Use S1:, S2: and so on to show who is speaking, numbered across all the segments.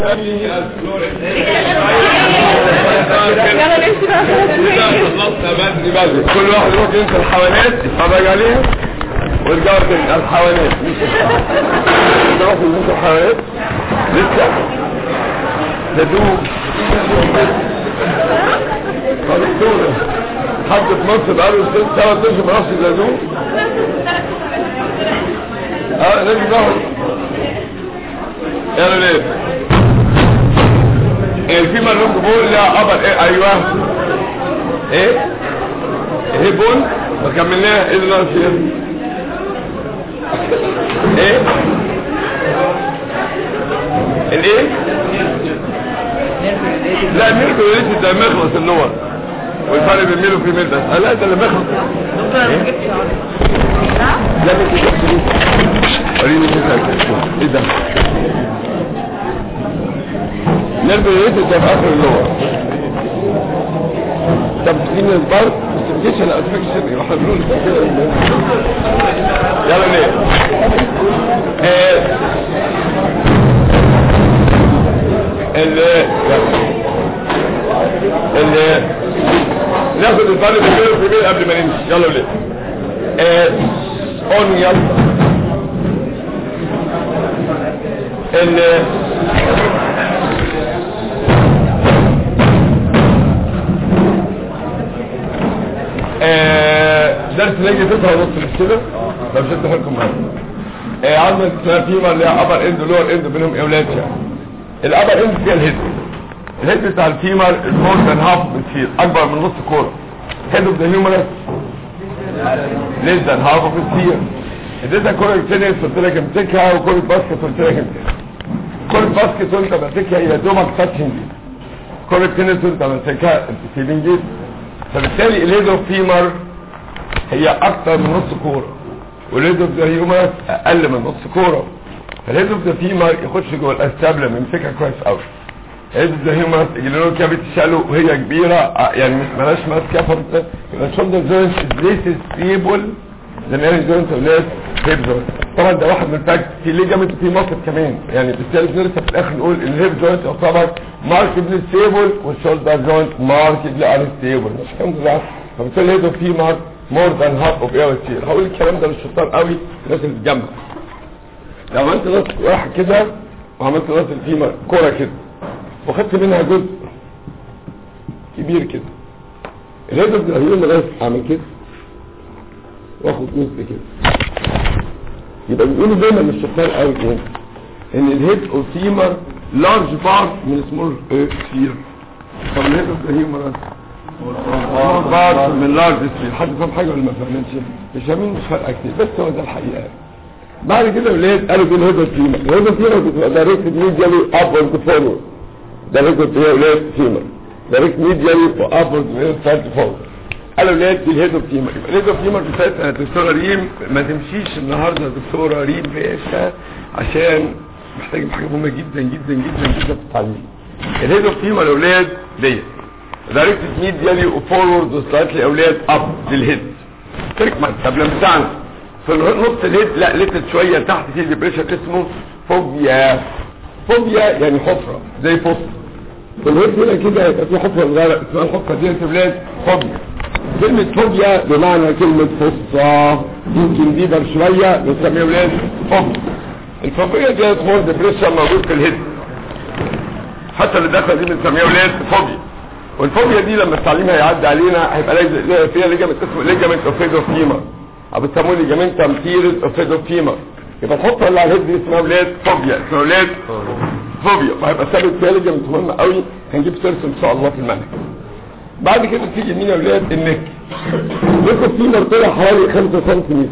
S1: يلا نمشي بقى
S2: خلصنا بدري بدري كل واحد يروح ينسى الحيوانات يتفرج عليها ويرجعوا تاني الحيوانات مش تروح ينسى الحيوانات لسه تدوب خلصونا حد في مصر بقاله ست سبع اشهر ما راحش يزادوه اه لازم نروح يلا ليه إيه في مرلوك بقول لا ابر ايه ايوه ايه ايه بول ما كملناها ايه اللي ناقص فيها ايه الايه لا ميركو ليس ده مخلص النور والفرق بين ميل وفي ميل بس آه لا ده اللي مخلص إيه؟ لا ما تجيبش وريني مثال ايه ده نربي الريت ده في اخر اللغة طب تجيب البر بس تجيش انا ادفك سري واحنا بنقول كده يلا ليه آه، ال ال ناخد الفرق بين ميل وفي ميل قبل ما نمشي يلا ليه آه، اون يلا ال آه، درس نجي تسعة ونص مش كده طب شد حالكم معايا آه، عندك اسمها فيما اللي هي ابر اند ولور اند بينهم اولاد يعني الابر اند فيها الهيد الهيد بتاع الفيمر المور ذان هاف بتصير اكبر من نص كوره هيد اوف ذا هيومرس ليس ذان هاف اوف السير اديتها كوره تنس قلت لك امسكها وكوره باسكت قلت لك امسكها كوره باسكت وانت ماسكها هي دوبك تاتشنج كوره تنس وانت ماسكها سيبنج جيت فبالتالي الهيدو فيمر هي اكتر من نص كوره والهيدو ذا هيومرس اقل من نص كوره فالهيدو ذا فيمر يخش جوه الاستابلم يمسكها كويس قوي الهيدو ذا هيومرس يجي له كابت شالو وهي كبيره آه، يعني مش مالهاش ماسكه فبت يبقى الشولدر جوينت ليس ستيبل زي ما قال جوينت ولاد هيب جوينت طبعا ده واحد من الفاكت في ليجامنت في مصر كمان يعني بالتالي نرسى في الاخر نقول الهيب جوينت يعتبر ماركتلي ستيبل والشولدر جوينت ماركتلي انستيبل مش الحمد لله فبالتالي هيدو في مار مور ذان هاف اوف اير ستيل هقول الكلام ده للشطار قوي الناس اللي بتجمع لو عملت راس واحد كده وعملت راس الفيمر كوره كده وخدت منها جزء كبير كده الهيدو ده هيوم راس اعمل كده واخد جزء كده يبقى بيقولوا دايما للشطار قوي كده ان الهيد اوف فيمر لارج بارت من سمول سفير طب الهيد اوف ذا هيومر بارت من لارج سفير حد فاهم حاجه ولا ما فهمش مش فاهمين مش فارقه كتير بس هو ده الحقيقه بعد كده الولاد قالوا دي الهيد اوف فيمر الهيد اوف فيمر بتبقى دايركت ميديالي ابورد فورورد ده ريكورد هي ولاد فيمر دايركت ميديالي وابورد فورورد فورورد قالوا ولاد دي الهيد اوف فيمر يبقى الهيد اوف فيمر بتاعتها يا دكتوره ريم ما تمشيش النهارده يا دكتوره ريم باشا عشان محتاج حاجه مهمه جدا جدا جدا جدا في التعليم الهيد اوف فيمر يا اولاد ديت دايركت ميديالي وفورورد وسلايتلي اولاد اب للهيد تركمان طب لما بتاعنا في نص الهيد لا لتت شويه تحت في ديبريشن اسمه فوبيا فوبيا يعني حفره زي فص في الهيد هنا كده يبقى في حفره صغيره اسمها الحفره دي يا اولاد فوبيا كلمة فوبيا بمعنى كلمة فصة يمكن ديبر شوية بنسميها ولاد فوبيا الفوبيا دي مور ديبريشن موجود في الهيد حتى اللي داخله دي بنسميها ولاد فوبيا والفوبيا دي لما التعليم هيعدي علينا هيبقى لازم فيها ليجامنت اسمه ليجامنت اوفيدوفيما او بيسموه ليجامنت تيرز اوفيدوفيما يبقى الحفره اللي على الهيد دي اسمها ولاد فوبيا اسمها ولاد فوبيا وهيبقى ثابت فيها ليجامنت مهمه قوي هنجيب سيرس ان شاء الله في المنهج بعد كده تيجي مين يا ولاد النك نك فيمر طلع حوالي 5 سم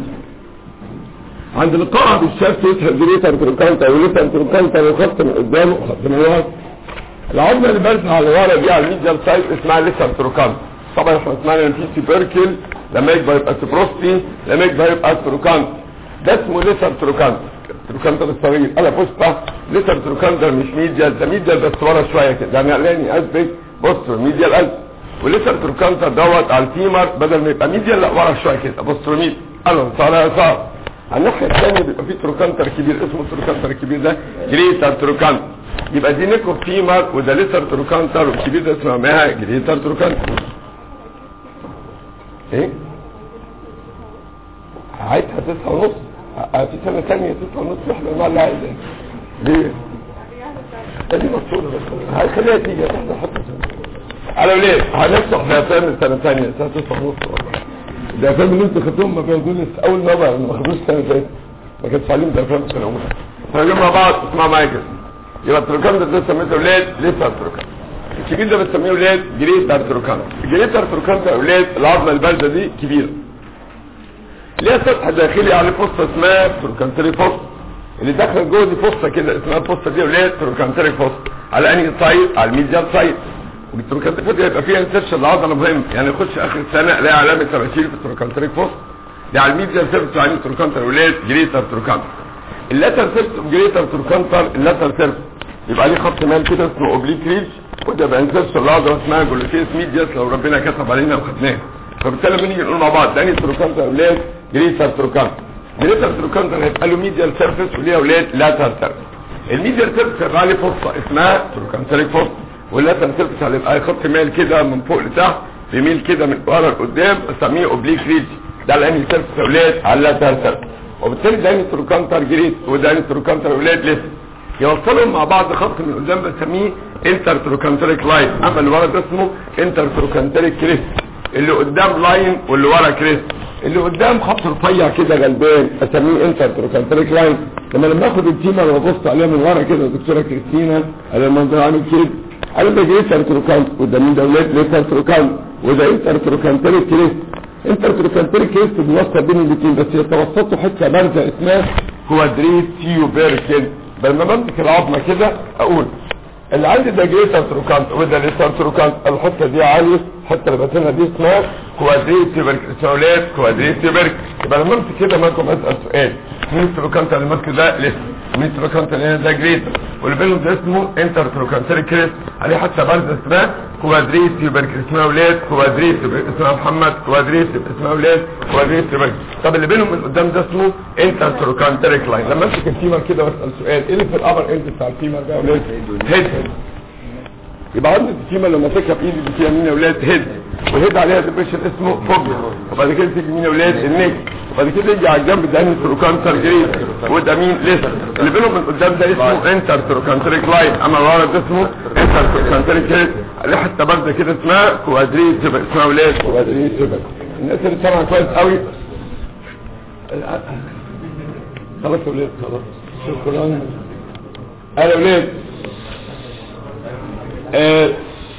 S2: عند القاع بالشاف يسحب جريتر تروكانتا وليتر تروكانتا وخط من قدامه خط من ورا العظمه اللي بارزه على ورا دي على الميديال سايد اسمها ليتر تروكانتا طبعا احنا سمعنا ان في سيبركل لما يكبر يبقى سيبروستي لما يكبر يبقى تروكانتا ده اسمه ليتر تروكانتا تروكانتا الصغير انا بص ليتر تروكانتا مش ميديال ده ميديال بس ورا شويه كده يعني لاني اثبت بص ميديال قلب ولسه التروكانتر دوت على الفيمر بدل ما يبقى ميديال لا ورا شويه كده بص رميد قالوا صار يسار على الناحيه الثانيه بيبقى في تروكانتر كبير اسمه التروكانتر الكبير ده جريتر تروكانتر يبقى دي نيكو فيمر وده ليتر تروكانتر والكبير ده اسمه معاها جريتر تروكانتر ايه عايزها تسعة ونص اه في سنة تانية تسعة ونص احنا ما اللي عايزة ليه؟ دي مقصودة بس هاي خليها تيجي احنا حتى على ليه؟ هنفتح في افلام السنة التانية السنة تسعة ونص والله ده افلام اللي انتوا خدتهم ما بياخدوش اول مرة ما خدوش السنة اللي فاتت ما كانش عليهم ده افلام السنة الاولى فنجيب مع بعض اسمع معايا كده يبقى التروكان ده ده سميته اولاد لسه التروكان الكبير ده بنسميه اولاد جريتر تروكان جريتر تروكان ده اولاد العظمه البارده دي كبيره ليها سطح داخلي على فصة اسمها تروكانتري فصة اللي داخله جوه دي فصة كده اسمها الفصة دي اولاد تروكانتري فصة على انهي سايد على الميديال سايد والتروكانتري فصة يبقى فيها انسرشن العضله مهم يعني يخش اخر السنه الاقي علامه تباشير في التروكانتري فصة دي على الميديال سيرفس يعني تروكانتر اولاد جريتر تروكانتر اللاتر سيرفس جريتر تروكانتر اللاتر سيرفس يبقى عليه خط مال كده اسمه اوبليك ريج وده بانسرش العضله اسمها جلوتيس ميدياس لو ربنا كتب علينا وخدناها فبالتالي لما نيجي نقول مع بعض ده تروكانتر اولاد جريتر تروكانتر جريتر تروكانتر هيبقى له ميديال سيرفس وليه اولاد لاتر سيرفس الميديال سيرفس هيبقى عليه فرصه اسمها تروكانتريك فرصه واللاتر سيرفس هيبقى خط مال كده من فوق لتحت بيميل كده من ورا لقدام بسميه اوبليك ريج ده الانهي سيرفس اولاد على اللاتر سيرفس وبالتالي ده تروكانتر جريت وده تروكانتر اولاد لسه يوصلهم مع بعض خط من قدام بسميه انتر تروكانتريك لاين اما اللي ورا ده اسمه انتر تروكانتريك كريست اللي قدام لاين واللي ورا كريست اللي قدام خط رفيع كده غلبان اسميه انتر تروكانتريك لاين لما لما اخد التيمر وابص عليها من ورا كده دكتوره كريستينا انا المنظر عامل كده انا ده جريتر تروكانت وده مين ده ولاد ليتر تروكانت وده انتر تروكانتريك كريست انتر تروكانتريك كريست بيوصل بين الاثنين بس يتوسطوا حته بارزه اسمها كوادريت تيوبيركل لما بمسك العظمه كده اقول اللي عندي ده جريتر تروكانت وده ليتر تروكانت الحته دي عاليه الحته اللي باتنا دي اسمها كوادريت تيوبرك سولات كوادريت تيوبرك يبقى لما امسك كده مالكم اسال سؤال مين التروكانت اللي ماسك ده لسه مين التروكانت اللي هنا ده جريتر واللي بينهم ده اسمه انتر تروكانتريك كريست عليه حتى بارزه اسمها كوادريت تيوبرك اسمها اولاد كوادريت اسمها محمد كوادريت اسمها اولاد كوادريت تيوبرك طب اللي بينهم من قدام ده اسمه انتر تروكانتريك لاين لما امسك الفيمر كده واسال سؤال ايه اللي في الابر اند بتاع الفيمر ده يا اولاد هيد يبقى عندي الفيمر لما ماسكها بايدي دي فيها مين يا اولاد هيد والهيد عليها ديبريشن اسمه فوبيا وبعد كده تيجي مين يا اولاد النك وبعد كده يجي على الجنب ده تروكانتر جريد وده مين لسه اللي بينهم من قدام ده اسمه انتر تروكانتريك لاين اما ورا ده اسمه انتر تروكانتريك جريد عليه حته بارده كده اسمها كوادريت اسمها اولاد كوادريت الناس اللي سامعه كويس قوي خلاص يا ولاد خلاص شكرا انا ولاد آه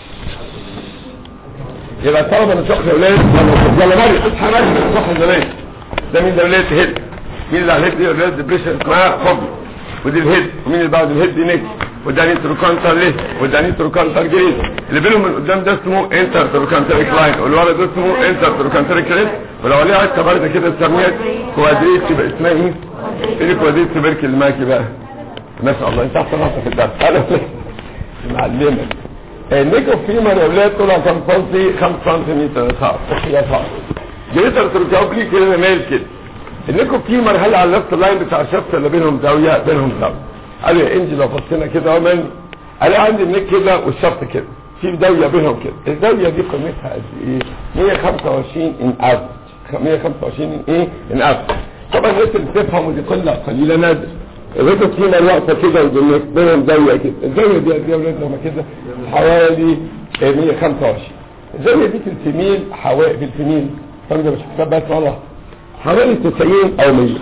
S2: يبقى الطلبه من شخص اولاد يلا مري اصحى مري صح زمان ده مين ده اولاد هيد مين اللي على الهيد دي اولاد ديبريشن اسمها فوبيا ودي الهيد ومين اللي بعد الهيد دي نيك وده نيتروكانتر ليه وده نيتروكانتر جريد اللي بينهم من قدام ده اسمه انتر تروكانتريك لاين واللي ورا ده اسمه انتر تروكانتريك كريد ولو عليها حته بارده كده سميت كوادريت يبقى اسمها ايه؟ ايه الكوادريت تبركي اللي معاكي بقى؟ ما شاء الله انت احسن واحده في الدرس انا معلمك النيكو فيمر يا اولاد طولها كام سنتي 5 سنتيمتر صعب يا صعب جريتر تركاوبلي كده مايل كده النيكو فيمر هل على اللفت لاين بتاع الشفت اللي بينهم زاويه بينهم زاويه قال يا انجي لو بصينا كده اهو انا عندي النيك كده والشفت كده في زاويه بينهم كده الزاويه دي قيمتها قد ايه 125 ان افريج 125 ان ايه ان افريج طبعا الناس اللي بتفهم ودي قله قليله نادر الرجل فينا الوقفة كده بينهم زاوية كده الزاوية دي قد ايه يا ولاد لما كده حوالي 125 الزاوية دي في الفيميل حوالي في الفيميل طبعا ده مش حساب بس والله حوالي 90 او 100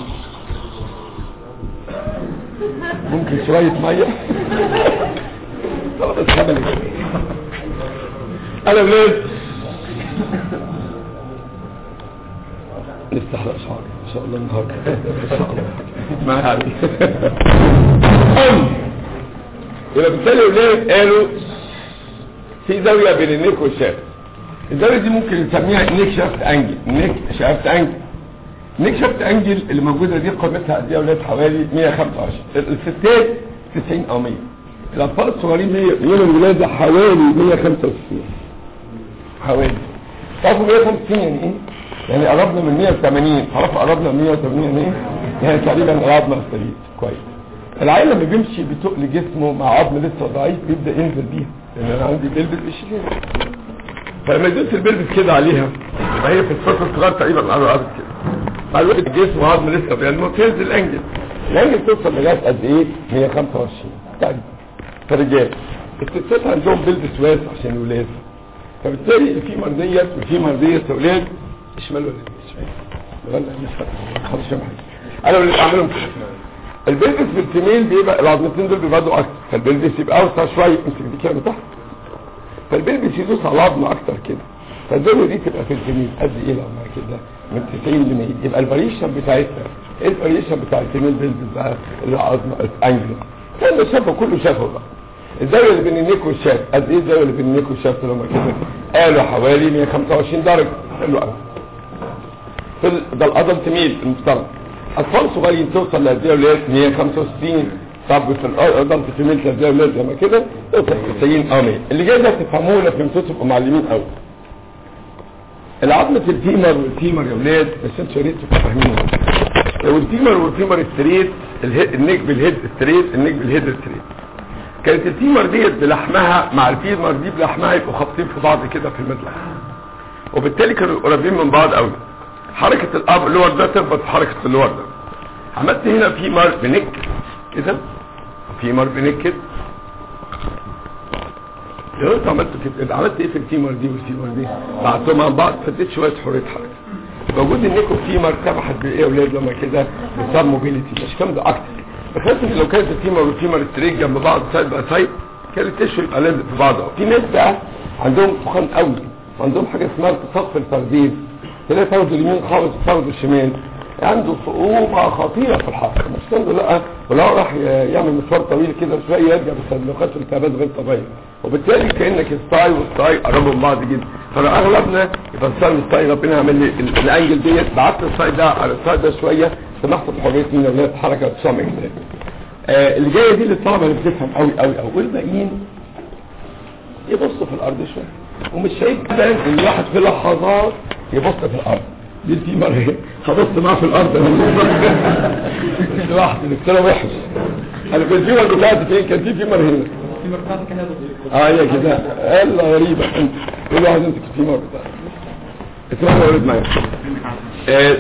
S2: ممكن شوية مية طبعا الخبل انا ولاد نفتح الاسعار ان شاء الله النهارده ان شاء الله ما يعني يبقى بالتالي ولاد قالوا في زاويه بين النيك والشافت الزاويه دي ممكن نسميها نيك شافت انجل نيك شافت انجل نيك شافت انجل اللي موجوده دي قيمتها قد ايه يا ولاد حوالي 125 الستات 90 او 100 الاطفال الصغيرين 100 يوم الولاده حوالي 165 حوالي تعرفوا 150 يعني ايه؟ يعني قربنا من 180 عرف قربنا من 180 يعني ايه؟ يعني تقريبا قربنا السليم كويس العيل لما بيمشي بتقل جسمه مع عظم لسه ضعيف بيبدا ينزل بيها لان انا عندي بلبس بيشيلها فلما يدوس البلبس كده عليها يبقى هي في الفتره الصغيره تقريبا على الارض كده مع الوقت الجسم وعظم لسه بينمو تنزل الانجل الانجل توصل لغايه قد ايه 125 تقريبا فرجال الستات عندهم بلبس واسع عشان الولاد فبالتالي في مرضية وفي مرضية اولاد شمال ولا شمال ولا مش فاهم خلاص شمال انا اللي بعملهم كده البلبس في الفيميل بيبقى العظمتين دول بيبقوا اكتر فالبلبس يبقى اوسع شويه امسك دي كده من تحت فالبلبس يدوس على العظم اكتر كده فالزاويه دي تبقى في الفيميل قد ايه لما كده من 90 ل 100 يبقى الفاريشن بتاعتها ايه الفاريشن بتاع الفيميل بلبس بقى العظم الانجل كان شافه كله شافه بقى الزاويه اللي بين النيك والشاف قد ايه الزاويه اللي بين النيك والشاف لما كده قالوا حوالي 125 درجه حلو قوي في ال- ده الادلت تميل المفترض اطفال صغيرين توصل لقد ايه ولاد 165 طب في الادلت تميل قد ايه ولاد لما كده توصل 90 او 100 اللي جاي ده تفهموه لو فهمتوه تبقوا معلمين قوي العظمة الفيمر والفيمر يا ولاد بس انتوا يا ريت تبقوا فاهمين لو الفيمر والفيمر ستريت الهيد النيك بالهيد ستريت النيك بالهيد ستريت كانت الفيمر ديت بلحمها مع الفيمر دي بلحمها يبقوا خابطين في بعض كده في المدلع وبالتالي كانوا قريبين من بعض قوي حركة الاب اللور ده تربط في حركة اللور ده عملت هنا فيمر بنك كده فيمر بنك كده لو انت عملت كده عملت ايه في الفيمر دي والفيمر دي بعتهم عن بعض فديت شويه حريه حركه وجود النيكو فيمر سمحت بايه يا اولاد لما كده بصار موبيليتي مش كام ده اكتر بخلاف ان لو كانت الفيمر والفيمر ستريك جنب بعض سايد باي سايد كانت تشوي يبقى لازق في بعض أوي. في ناس بقى عندهم فخام قوي وعندهم حاجه اسمها التصاق في الفردين تلاقي فرد اليمين خالص وفرد الشمال عنده صعوبة خطيرة في الحركة مش عنده لا ولو راح يعمل مشوار طويل كده شوية يرجع بتسلقات والتهابات غير طبيعية وبالتالي كأنك الستاي والستاي قربوا من بعض جدا فانا اغلبنا يبقى الستاي والستاي ربنا يعمل لي ال- الانجل ديت بعت الستاي ده على الستاي ده شوية سمحت بحرية من اولاد الحركة بتصام اكتاب آه اللي جاية دي للطلبة اللي بتفهم قوي قوي قوي والباقيين يبصوا في الارض شوية ومش هيبقى ان الواحد في لحظات يبص في الارض دي الفيمر اهي هبص معاه في الارض انا مش لوحدي الكلام وحش انا في الفيمر بتاعتي فين كان في فيمر هنا اه هي كده الا غريبة انت كل واحد يمسك الفيمر بتاعته اسمعوا يا ولد معايا آه،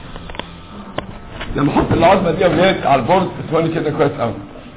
S2: لما احط العظمه دي يا ولاد على البورد اسمعني كده كويس قوي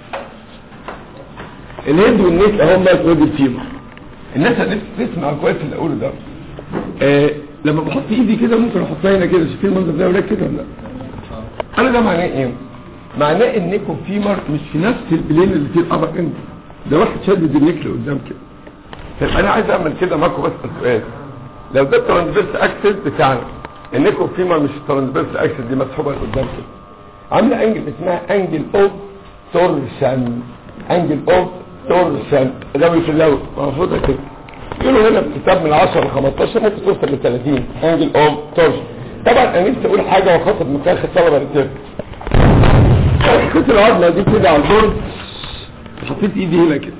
S2: الهند والنيك اهو ما تودي الفيمر الناس هتنفس تسمع كويس اللي اقوله ده آه لما بحط ايدي كده ممكن احطها هنا كده شايفين المنظر ده يا ولاد كده ولا لا انا ده معناه ايه معناه النيكو فيمر مش في نفس البلين اللي فيه الابر اند ده واحد شدد النيك لقدام كده طيب انا عايز اعمل كده معاكم بس سؤال لو ده الترانسفيرس اكسس بتاعنا النيكو فيمر مش الترانسفيرس اكسس دي مسحوبه لقدام كده عامله انجل اسمها انجل اوف تورشن انجل اوف تورشن زاويه اللو المفروض كده يقولوا هنا في الكتاب من 10 ل 15 ممكن توصل ل 30 انجل اوف تورشن طبعا انا نفسي اقول حاجه وخاصه من كاخ الطلبه اللي كنت العظمه دي كده على البورد حطيت ايدي هنا كده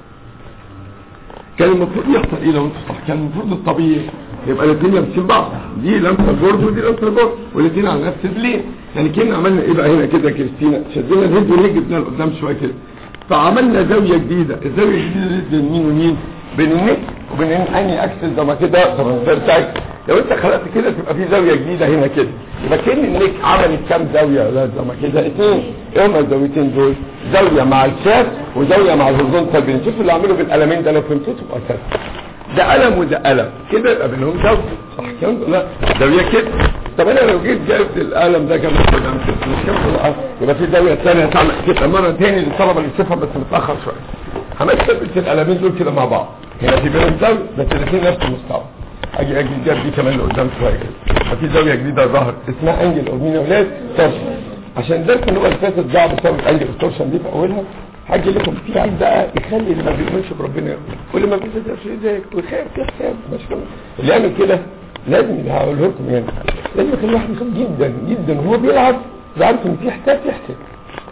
S2: كان المفروض يحصل ايه لو انت صح كان المفروض الطبيعي يبقى الاثنين لامسين بعض دي لمسه البورد ودي لمسه البورد والاثنين على نفس البلين يعني كنا عملنا ايه بقى هنا كده يا كريستينا شدينا الهيد ونيج جبنا لقدام شويه كده فعملنا زاويه جديده الزاويه الجديده دي بين مين ومين بين النيك وبين انهي اكسس زي ما كده ترانسفيرس لو انت خلقت كده تبقى في زاويه جديده هنا كده يبقى كان النيك عملت كام زاويه يا ولاد زي ما كده اثنين ايه هما الزاويتين دول زاويه مع الشاف وزاويه مع الهورزونتال بين شوف اللي عملوا بالقلمين ده لو فهمتوه تبقى كده ده قلم وده قلم كده يبقى بينهم زاويه صح كده لا زاويه كده طب انا لو جيت جبت القلم ده كمان كده مش كام كده يبقى في زاويه ثانيه تعمل كده مره ثاني للطلبه اللي تفهم بس متاخر شويه عملت ثبت القلمين دول كده مع بعض هنا في بينهم زاويه بس الاثنين نفس المستوى اجي اجي الجاب دي كمان لقدام شويه كده ففي زاويه جديده ظهرت اسمها انجل اور مين يا اولاد تورشن عشان ده النقطه اللي فاتت ضاع بسبب انجل التورشن دي في اولها هاجي لكم في عيد بقى يخلي اللي ما بيؤمنش بربنا يؤمن واللي ما بيصدقش يزيك ويخاف يحساب مش كده اللي يعمل كده لازم هقول لكم يعني لازم يكون الواحد يخاف جدا جدا وهو بيلعب يبقى عارف ان في حساب يحسب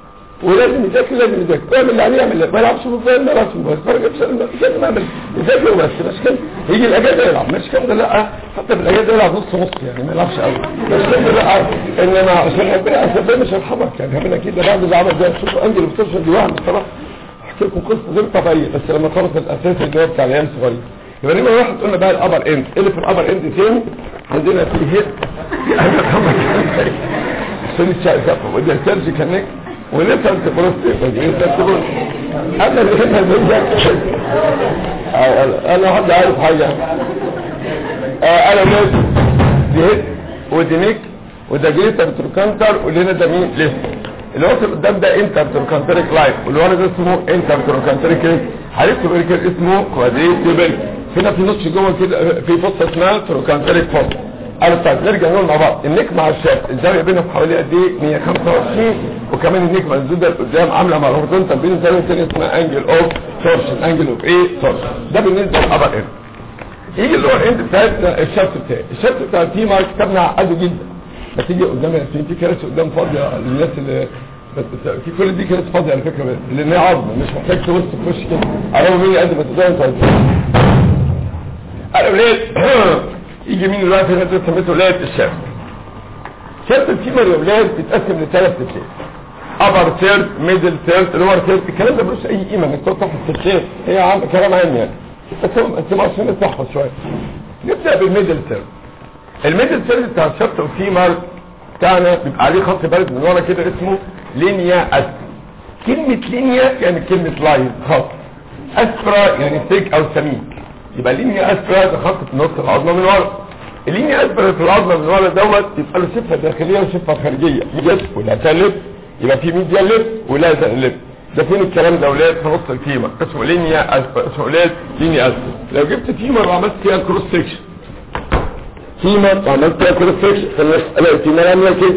S2: ولازم يذاكر لازم يذاكر ويعمل اللي عليه يعمل ما يلعبش في الفيلم ما يلعبش في الفيلم ما يلعبش في الفيلم يعمل يذاكر وبس مش كده يجي الاجازه يلعب مش كده لا حتى في الاجازه يلعب نص نص يعني ما يلعبش قوي مش كده لا انما عشان ربنا ربنا مش هيرحمك يعني ربنا كده بعد اللي عمل ده شوف انجل بترشد دي واحد بصراحه احكي لكم قصه غير طبيعيه بس لما خلص الاساس اللي هو بتاع الايام صغير يبقى نمرة واحد قلنا بقى الابر اند اللي في الابر اند تاني عندنا في هيد في انا كمان عشان الشقه وده سيرجيكال نيك ونفهم تبروستي ونفهم انا اللي هنا بنجح انا حد عارف حاجة آه انا ناس دي هيد ودي نيك وده جريتر تروكانتر واللي هنا ده مين لسه اللي هو قدام ده انتر تروكانتريك لايف واللي ورا ده اسمه انتر تروكانتريك عرفت بريكر اسمه كوادريت هنا في نص جوه كده في فصة اسمها تروكانتريك فصة قال طيب نرجع نقول مع بعض النجم مع الشاب الزاويه بينهم حوالي قد ايه 125 وكمان النجمه الزوده اللي قدام عامله مع الهوريزونتال بين الزاويه الثانيه اسمها انجل اوف تورشن انجل اوف ايه تورشن ده بالنسبه للابر اند يجي اللور اند بتاعتنا الشفت بتاعي الشفت بتاع التي مارك كتابنا عقده جدا بس تيجي قدام في في كراسي قدام فاضيه للناس اللي بس في كل دي كراسي فاضيه على فكره بس لان هي عظمه مش محتاج تبص تخش كده على مين قد ما تقدر انت انا ولاد يجي مين دلوقتي هنا سميته ولايه الشرق شرق الفيمر يا ولاد بيتقسم لثلاث سلسلات ابر ثيرد ميدل ثيرد لور ثيرد الكلام ده ملوش اي قيمه انك تقعد تحفظ السلسلات هي عام كلام عام يعني بس هو انت عشان تحفظ شويه نبدا بالميدل ثيرد الميدل ثيرد بتاع الشرق الفيمر بتاعنا بيبقى عليه خط بارد من ورا كده اسمه لينيا اس كلمه لينيا يعني كلمه لاين خط اسفرا يعني ثيك او سميك يبقى لينيا اسفرا ده خط في نص العظمه من ورا اللينيا اسفرا في العظمه من ورا دوت يبقى له صفه داخليه وصفه خارجيه ميديال ولا تلب يبقى في ميديال لب ولا تلب ده فين الكلام ده اولاد في نص الفيمر اسمه لينيا اسفرا اسمه اولاد لينيا اسفرا لو جبت فيمر وعملت فيها كروس سكشن فيمر وعملت فيها كروس سكشن فالمساله الفيمر عامله كده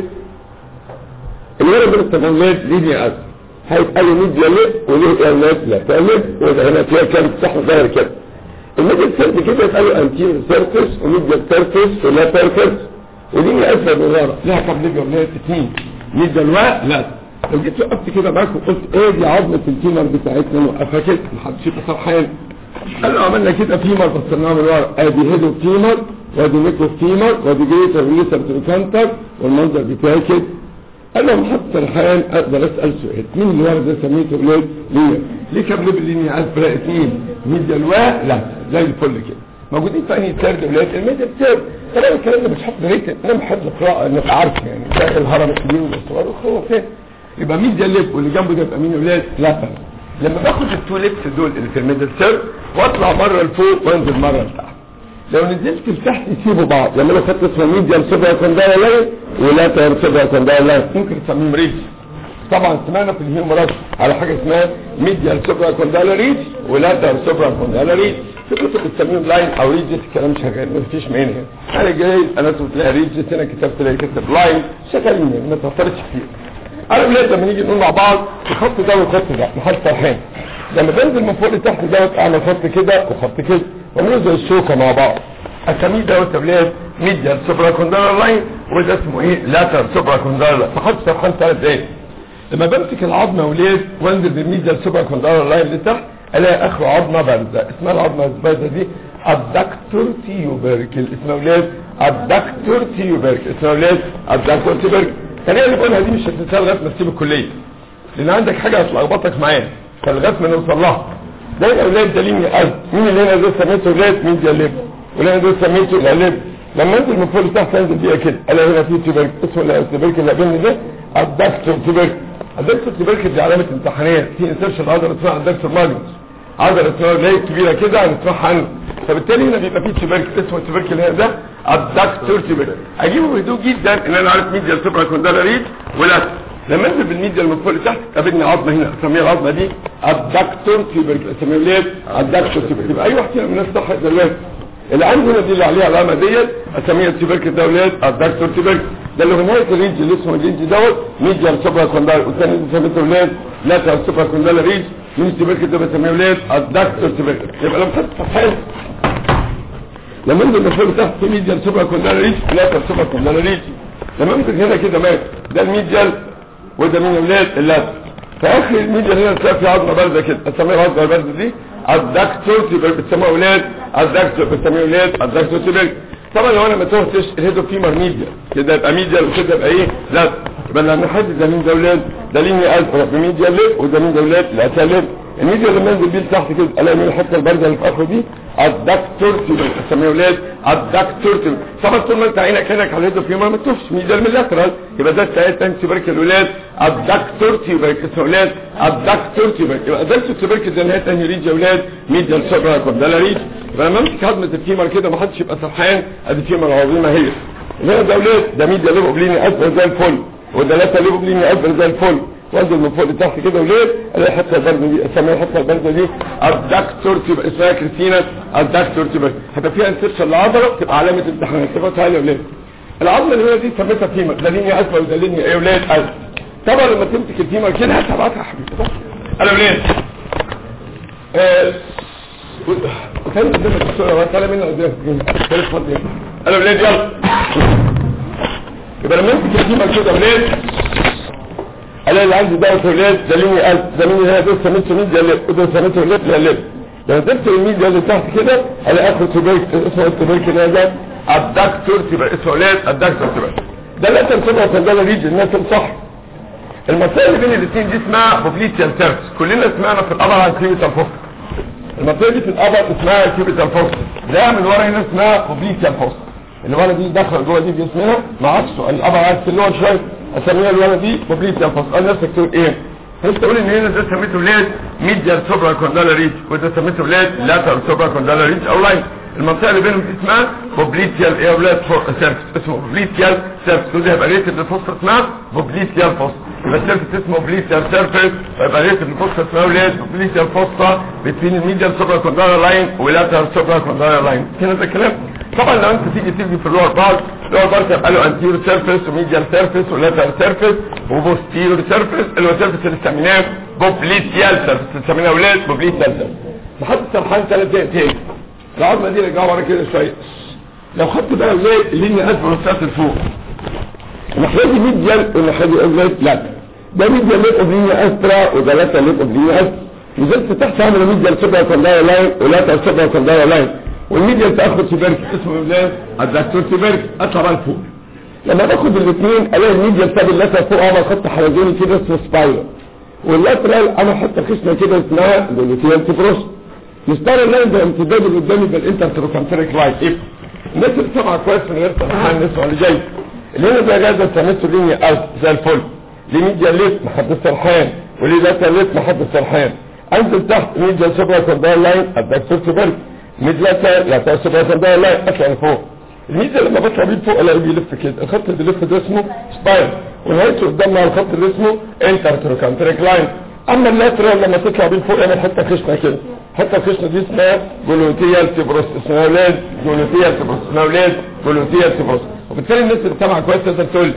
S2: الورق ده استخدامات لينيا اسفرا هيبقى له ميديا لب وله اعلانات لا تلب وده هنا فيها كام صح ظاهر كده الميديال سيرف كده يبقى له انتير سيرفيس وميديال سيرفيس ولا سيرفيس ودي من اسفل من ورا لها كام ليبيا ولا اثنين ميديال واء لا لو جيت وقفت كده معاك وقلت ايه دي عظمه الفيمر بتاعتنا نوقفها كده محدش يبقى فرحان قال له عملنا كده فيمر بصيناها من ورا ادي هيدو فيمر وادي ميكرو فيمر وادي جريتر وليسر تروكانتر والمنظر بتاعي كده قال له محمد سرحان اقدر اسال سؤال مين اللي ورا ده سميته ولاد ليه ليه كام ليبل ليني عارف فرق اثنين ميديا الواء لا زي الفل كده موجودين في انهي سرد ولاد الميديا السرد طبعا الكلام ده مش حافظ ريت انا بحب القراءه نبقى عارف يعني ده الهرم الكبير والصغير هو فين يبقى ميديا ليب واللي جنبه ده يبقى مين ولاد لا طبعا لما باخد التو ليبس دول اللي في الميدل سيرد واطلع مره لفوق وانزل مره لتحت لو نزلت لتحت يسيبوا بعض لما انا خدت اسمه ميديا سوبر كوندايا لاين ولا تير سوبر كوندايا لاين ممكن تسميهم ريتش طبعا سمعنا في الهيومرات على حاجه اسمها ميديا سوبر كوندايا ريتش ولا تير سوبر كوندايا ريتش في كتب بتسميهم لاين او ريتش الكلام شغال مفيش مانع انا جاي انا تلاقي ريتش هنا كتبت تلاقي كتب لاين شغالين يعني ما تفكرش كتير انا ولاد لما نيجي نقول مع بعض الخط ده والخط ده محل فرحان لما بنزل من فوق لتحت دوت اعمل خط كده وخط كده واعمله زي الشوكه مع بعض اساميه دوت يا ولاد ميديال سوبرا كوندايلر لاين وده اسمه ايه لاتر سوبرا كوندايلر لاين محدش فرحان ثلاث دقايق لما بمسك العظمه يا ولاد وانزل بالميديال سوبرا كوندايلر لاين لتحت الاقي اخره عظمه بارزه اسمها العظمه البارزه دي الدكتور تيوبركل اسمها ولاد الدكتور تيوبركل اسمها ولاد الدكتور تيوبركل انا اللي بقولها دي مش هتنساها لغايه ما تسيب الكليه لان عندك حاجه هتلخبطك معايا فلغايه ما نوصل لها ده الاولاد ده لين قلب مين اللي انا ده سميته ولاد مين ده لب ولا انا ده سميته لا لب لما انزل من فوق لتحت انزل بيها كده الاقي هنا في تيبرك اسمه التيبرك اللي قابلني ده الدكتور تيبرك الدكتور تيبرك دي علامه امتحانات في انسرشن عضله اسمها الدكتور ماجنس عضله اسمها اللي كبيره كده هنسمعها عنه فبالتالي هنا بيبقى في تيبرك اسمه التيبرك اللي هنا ده الدكتور تيبرك اجيبه بهدوء جدا ان انا عارف ميديا سوبرا كوندالا ريد ولا لما انزل بالميديا من فوق لتحت قابلني عظمه هنا اسميها العظمه دي الدكتور تيبرك اسميها ليه الدكتور تيبرك يبقى اي واحد فينا من الناس صح دلوقتي اللي عنده هنا دي اللي عليها علامه ديت اسميها التيبرك ده ولاد الدكتور تيبرك ده اللي هو نهايه الرينج اللي اسمه الرينج دوت ميديا سوبرا كوندالا والثاني اللي سميته ولاد لا سوبرا كوندالا رينج مين التيبرك ده بسميه ولاد الدكتور تيبرك يبقى لما خدت صفحات لما انزل من فوق لتحت في ميديا سوبرا كوندالا رينج لا سوبرا كوندالا رينج لما امسك هنا كده مات ده الميديال وده من اولاد اللات في اخر الميديا هنا تلاقي في عظمه بارده كده اسميها العظمه البارده دي الدكتور تبقى بتسموها اولاد الدكتور بتسميها اولاد الدكتور تبقى طبعا لو انا ما تهتش الهيدو فيمر ميديا كده يبقى ميديا وكده يبقى ايه لا يبقى لما نحدد ده مين ده اولاد ده ليني الف بميديا ليه وده مين ده اولاد لا تلف الميديا لما انزل بيه لتحت كده الاقي مين الحته البارده اللي في اخره دي الدكتور تبقى بتسميها اولاد الدكتور تبقى طبعا طول ما انت عينك هناك على الهيدو فيمر ما تشوفش ميديا من اللاترال يبقى ده التايت تانك برك الاولاد الدكتور تبقى اسمه اولاد الدكتور تبقى يبقى الدكتور تبقى ده نهايه انهي ريج يا اولاد ميديا الشبرا كوندالا ريج يبقى لما امسك عظمه الفيمر كده ما حدش يبقى سرحان ادي فيمر عظيمه هي هنا ده اولاد ده ميديا ليبو بليني اسفل زي الفل وده لا ليبو بليني اسفل زي الفل وانزل من فوق لتحت كده وليه الاقي حتى البرده دي اسميها الحته البرده دي الدكتور تبقى اسمها كريستينا الدكتور تبقى هتبقى فيها انسرشن العضله تبقى علامه امتحان صفاتها عاليه وليه العظمه اللي هنا دي سميتها فيمر ده ليني اسفل وده ليني ايه ولاد اسفل طبعا لما تمسك الفيمر كده هتبعتها يا حبيبي انا ولاد آه كان قدامك الصوره وطالع منها قدامك كان فاضي انا ولاد يلا يبقى لما امسك الفيمر كده ولاد الاقي اللي عندي دوت ولاد ده ليني الف ده مين هنا دول سميته مين ده اللي دول سميته ولاد لا لب لما تمسك الميد اللي تحت كده الاقي اخر تبرك اسمه التبرك ده ده الدكتور تبقى اسمه ولاد الدكتور تبقى ده لا تنسبها صندالة ريج الناس الصح المنطقه اللي بين الاثنين دي اسمها بوبليتيال سيرفس كلنا سمعنا في القبر عن كيوبيتال فوكس المنطقه دي في القبر اسمها كيوبيتال فوكس ده من ورا هنا اسمها بوبليتيال فوكس اللي ورا دي داخله جوه دي باسمها مع عكسه القبر عكس اللي هو شويه اسميها اللي ورا دي بوبليتيال فوكس قال نفسك تقول ايه انت تقول ان هنا ده سميته ولاد ميديال سوبرا كوندالا ريج وده سميته ولاد لاترال سوبرا كوندالا ريج او لاين المنطقه اللي بينهم دي اسمها بوبليتيال ايه اولاد سيرفس اسمه بوبليتيال سيرفس وده هيبقى ريتد للفوسفور اسمها بوبليتيال فوسفور يبقى السيرفس اسمه بوبليتيال سيرفس ويبقى ريتد للفوسفور اسمها اولاد بوبليتيال فوسفا بين الميديال سوبرا كوندالا لاين ولاترال سوبرا كوندالا لاين كده ده الكلام طبعا لو انت تيجي تيجي في اللور بارت اللور بارت يبقى له انتيرو سيرفس وميديال سيرفس ولاترال سيرفس وبوستيرو سيرفس اللي هو السيرفس اللي سميناه بوبليتيال سيرفس اللي سميناه اولاد بوبليتيال سيرفس لحد سرحان ثلاث دقايق تاني العظمه دي رجعوا ورا كده شويه لو خدت بقى اولاد اللينيا اسفل والسقف لفوق الناحيه دي ميديال والناحيه دي اولاد لا ده ميديال ليك اوبلينيا استرا وده لاتا ليك اوبلينيا استرا نزلت تحت اعمل ميديال سوبر كوندايا لاين ولاتا سوبر كوندايا لاين والميديال تاخد سيبرك اسمه اولاد الدكتور سيبرك اطلع بقى لفوق لما باخد الاثنين الاقي الميديال ساب اللاتر فوق اعمل خط حلزوني كده اسمه سبايرال واللاترال انا حته خشنه كده اسمها جلوتيال تبروس مستار اللاين ده امتداد اللي قدامي بالانتر تروكانتريك لاين ايه الناس اللي سمع كويس من غير سمعان الناس اللي جاي اللي هنا ده جايزه سميته لينيا الف زي الفل ليه ميديا ليت محدد سرحان وليه لاتا ليت محدد سرحان انزل تحت ميديا سوبر كوندايل لاين الدكتور سوبر ميد لاتا لاتا سوبر كوندايل لاين اطلع لفوق الميديا لما بطلع بيه فوق الاقيه بيلف كده الخط اللي بيلف ده اسمه سباير ونهايته قدامنا على الخط اللي اسمه انتر تروكانتريك لاين اما اللاترال لما تطلع بيه فوق يعمل حته خشنه كده حتى الخشنه دي اسمها جلوتيال تبروس اسمها اولاد جلوتيال تبروس اسمها اولاد جلوتيال تبروس وبالتالي الناس اللي سامعه كويس تقدر تقول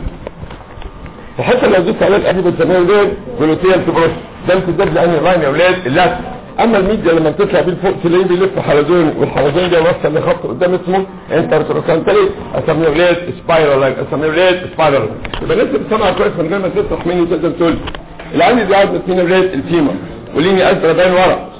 S2: وحتى لو دوست عليها القلب بتسميها اولاد جلوتيال تبروس ده امتداد لعين الراين يا اولاد اللات اما الميديا لما بتطلع بيه لفوق تلاقيه بيلف حلزوني والحلزوني ده وصل لخط قدام اسمه انتر تروكانتري اسميه اولاد سبايرال لاين اسميه اولاد سبايرال يبقى الناس اللي سامعه كويس من غير ما تسرح مني تقدر تقول اللي عندي دي عظمه مين اولاد الفيمر وليني ازرق باين ورا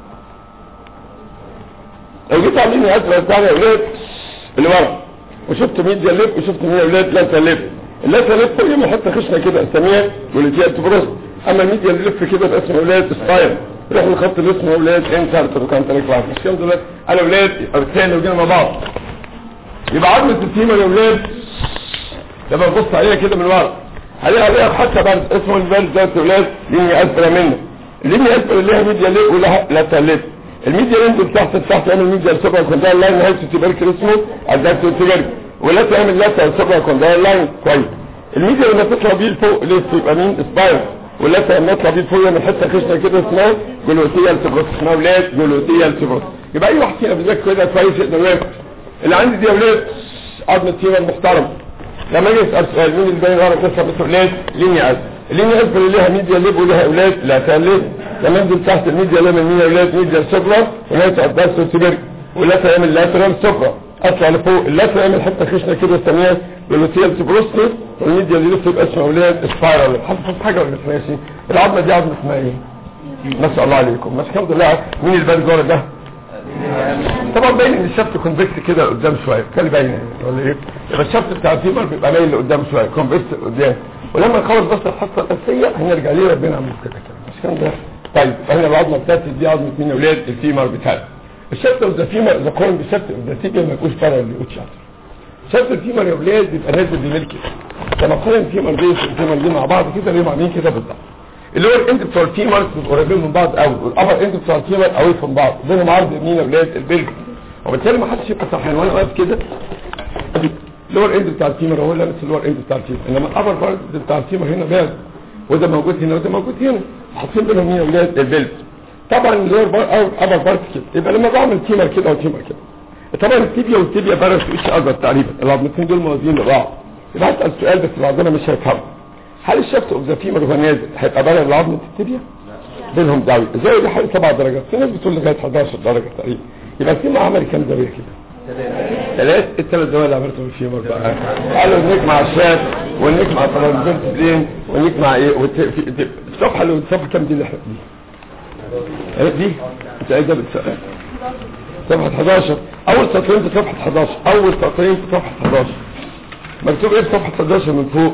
S2: لو جيت على ليني ازرق بتاع يا اولاد اللي ورا وشفت ميديا ليف وشفت مين اولاد لاتا ليف اللاتا ليف فوق يوم حتى خشنه كده اسميها جلوتيال تبروس اما الميديا اللي لف كده باسم اولاد سباير روح الخط اللي اسمه اولاد انتر تروكانتريك لاين مش كده دلوقتي انا اولاد الثاني لو جينا مع بعض يبقى عظمه الفيمر يا اولاد لما تبص عليها كده من ورا عليها عليها حتى بعد اسمه البال ذات اولاد ليني اسفل منه الليني اسفل اللي هي ميديا ليف ولها لاتا ليف الميديا ينزل تحت تحت يعمل ميديا السوبر كوندايل لاين نهايته تبركل اسمه الدكتور تبركل ولا تعمل لاتا السوبر كوندايل لاين كويس الميديا لما تطلع بيه لفوق ليه يبقى مين سباير ولا لما يطلع بيه لفوق من حته خشنه كده اسمها جلوتيال تبروس اسمها اولاد جلوتيال تبروس يبقى اي واحد فينا بيذاكر كده كويس يقدر ياكل اللي عندي دي اولاد عظمه فيمر محترم لما اجي اسال سؤال مين اللي باين ورا تسع بس اولاد لينيا اسفل اللينيا اسفل اللي لها ميديا ليب ولها اولاد لا تالف لما انزل تحت الميديا لما الميديا اولاد ميديا سفرة ونهاية الدرس والسبرك ولا تعمل لاترال سفرة اطلع لفوق اللاتر يعمل حته خشنه كده الثانيه والوتيال تبروستي والميديا اللي يلف يبقى اسمه اولاد سبايرال حاسس حاجه ولا مش ماشي العظمه دي عظمه اسمها ايه؟ ما شاء الله عليكم بس الحمد لله مين اللي بان جوه ده؟ طبعا باين ان الشفت كونفكس كده لقدام شويه كان باين ولا ايه؟ يبقى الشفت بتاع الفيمر بيبقى مايل لقدام شويه كونفكس لقدام ولما نخلص بس الحصه الاساسيه هنرجع ليه ربنا عمل كده كده مش كان ده طيب احنا العظمه بتاعتي دي عظمه مين يا اولاد الفيمر بتاعتي الشفت اوف ذا فيمر اذا قارن بالشفت اوف ذا تيبيا ما يكونش بارا اللي يقول شفت شفت الفيمر يا اولاد بيبقى نازل بملك لما قارن الفيمر دي والفيمر دي مع بعض كده بيبقوا عاملين كده بالظبط اللي هو الاند بتوع الفيمر بيبقوا قريبين من بعض قوي والابر اند بتوع الفيمر قوي من بعض بينهم عرض يمين يا اولاد البلك وبالتالي ما حدش يبقى صحيان وانا واقف كده اللور اند بتاع الفيمر هو لابس اللور اند بتاع الفيمر انما الابر بارت بتاع الفيمر هنا بارد وده موجود هنا وده موجود هنا حاطين بينهم مين يا اولاد البلك طبعا اللور بار او الابر بارت كده يبقى لما بعمل تيمر كده وتيمر كده طبعا التيبيا والتيبيا بارد في وش اصغر تقريبا العظمتين دول موازيين لبعض يبقى هسال سؤال بس بعضنا مش هيفهم هل الشفت اوف ذا فيمر وهو نازل هيبقى بارد لعظمه التيبيا؟ بينهم زاويه الزاويه دي حوالي سبع درجات في ناس بتقول لغايه 11 درجه تقريبا يبقى الفيمر عمل كام زاويه كده؟ ثلاث الثلاث زوايا اللي عملتهم في الفيمر بقى قالوا نجمع الشات ونجمع ترانزيت بلين ونجمع ايه وت- في- في- الصفحه اللي الصفحه كام دي اللي احنا دي؟ إيه دي انت عايزها بالسؤال صفحه 11 اول سطرين في صفحه 11 اول سطرين في صفحه 11 مكتوب ايه في صفحه 11 من فوق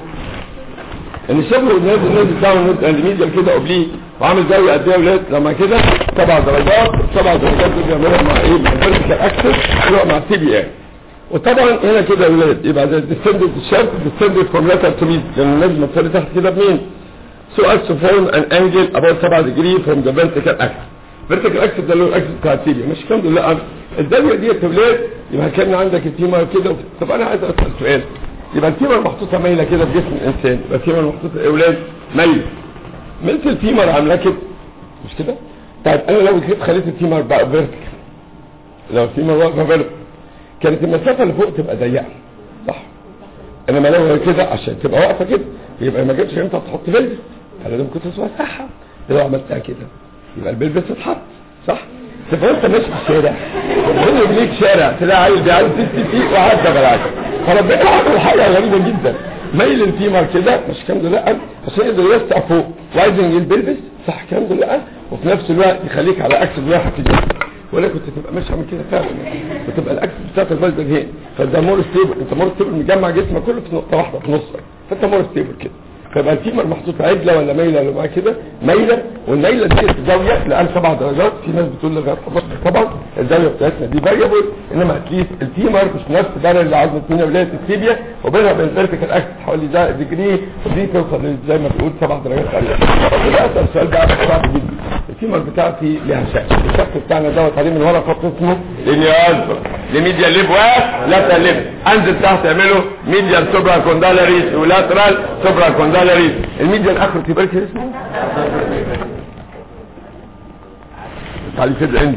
S2: ان الشبه والنازل النازل بتاعه النازل الميديا كده اوبليك وعامل زاويه قد ايه يا ولاد لما كده سبع درجات سبع درجات دول بيعملوها مع ايه مع الفيرتيكال اكسس اللي هو مع السي بي اي وطبعا هنا كده يا ولاد يبقى ده ديسندنت الشرط ديسندنت فروم لاتر تو ميد لان النازل مبتدئ تحت كده بمين؟ so as to form an angle about 7 degree from the vertical axis vertical axis ده اللي هو الاكسس بتاع التيبيا مش الحمد لله الزاويه دي يا ولاد يبقى كان عندك التيمر كده وكده. طب انا عايز اسال سؤال يبقى التيمر محطوطه مايله كده في جسم الانسان يبقى التيمر محطوطه يا اولاد مايله مثل التيمر عاملاه كده مش كده طيب انا لو جيت خليت التيمر بقى فيرتيكال لو التيمر واقفه فيرتيكال كانت المسافه اللي فوق تبقى ضيقه صح انما لو هي كده عشان تبقى واقفه كده يبقى ما جاتش ينفع تحط بلبس فلازم كنت توسعها لو عملتها كده يبقى البلبس اتحط صح تبقى انت ماشي في الشارع بيني ليك شارع تلاقي عيل بيعدي ست فيك وعدى بالعكس فربنا عمل حاجه غريبه جدا ميل الفيمر كده مش الحمد لله عشان يقدر يوسع فوق وعايز ينجل بيلبس صح الحمد لله وفي نفس الوقت يخليك على اكس واحد في الجسم ولا كنت تبقى ماشي عامل كده فعلا وتبقى الاكس بتاعت الفايز هنا فده مور ستيبل انت مور ستيبل مجمع جسمك كله في نقطه واحده في نصك فانت مور ستيبل كده فيبقى الفيمر محطوط عدله ولا مايله ولا معاه كده مايله والمايله دي زاويه لان سبع درجات في ناس بتقول لغايه 11 طبعا الزاويه بتاعتنا دي فاريبل انما اتليست الفيمر مش نفس درجه اللي عظمه مين ولايه التيبيا وبينها وبين الفيرتيكال اكس حوالي ده ديجري ودي توصل زي ما بتقول سبع درجات تقريبا ده اسال سؤال بقى صعب جدا الفيمر بتاعتي ليها شكل الشكل بتاعنا دوت عليه من ورا خط اسمه لينياز لميديا ليب ولاترال ليب انزل تحت اعمله ميديا سوبرا كوندالاريس ولاترال سوبرا كوندالاريس الميديا الاخر تبقى كده اسمه تعالي كده عندي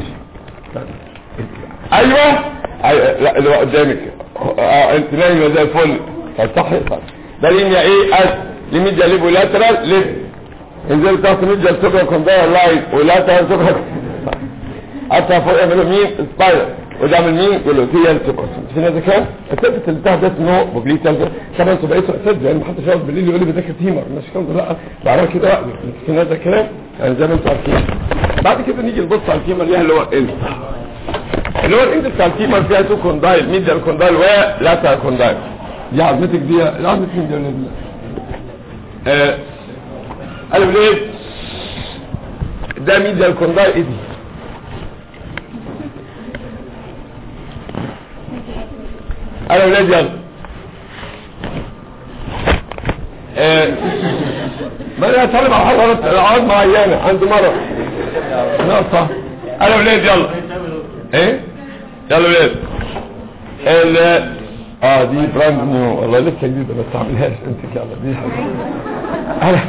S2: ايوه ايوه لا اللي هو قدامك اه انت نايمه زي الفل طب صح صح ده لينيا ايه اس لميديا ليب ولاترال ليب انزل تحت ميديا سوبرا كوندالار لاين ولاترال سوبرا حتى فوق يعملوا مين سبايرال وده من مين جلوتيال سوبرسون في ناس كام الثالث اللي تحت ده اسمه بوبليتال طبعا انتوا بقيتوا اساتذه يعني ما حدش يقعد بالليل يقول لي بذاكر تيمر مش كده لا بعرف كده وقت في ناس كلام يعني زي ما انتوا عارفين بعد كده نيجي نبص على التيمر ليها اللي هو ال اللي هو الانجل بتاع التيمر فيها تو كوندايل ميديال كوندايل ولاترال كوندايل دي عظمتك دي عظمه مين دي يا ولاد آه قالوا ليه ده ميديال كوندايل ايه دي انا ولاد يلا آه، ما انا طالب على حضرت العواد معينة عنده مرض نقطة انا ولاد يلا ايه يلا ولاد ال اه دي براند نيو والله لسه جديدة بس تعملهاش انت يلا دي حاجة انا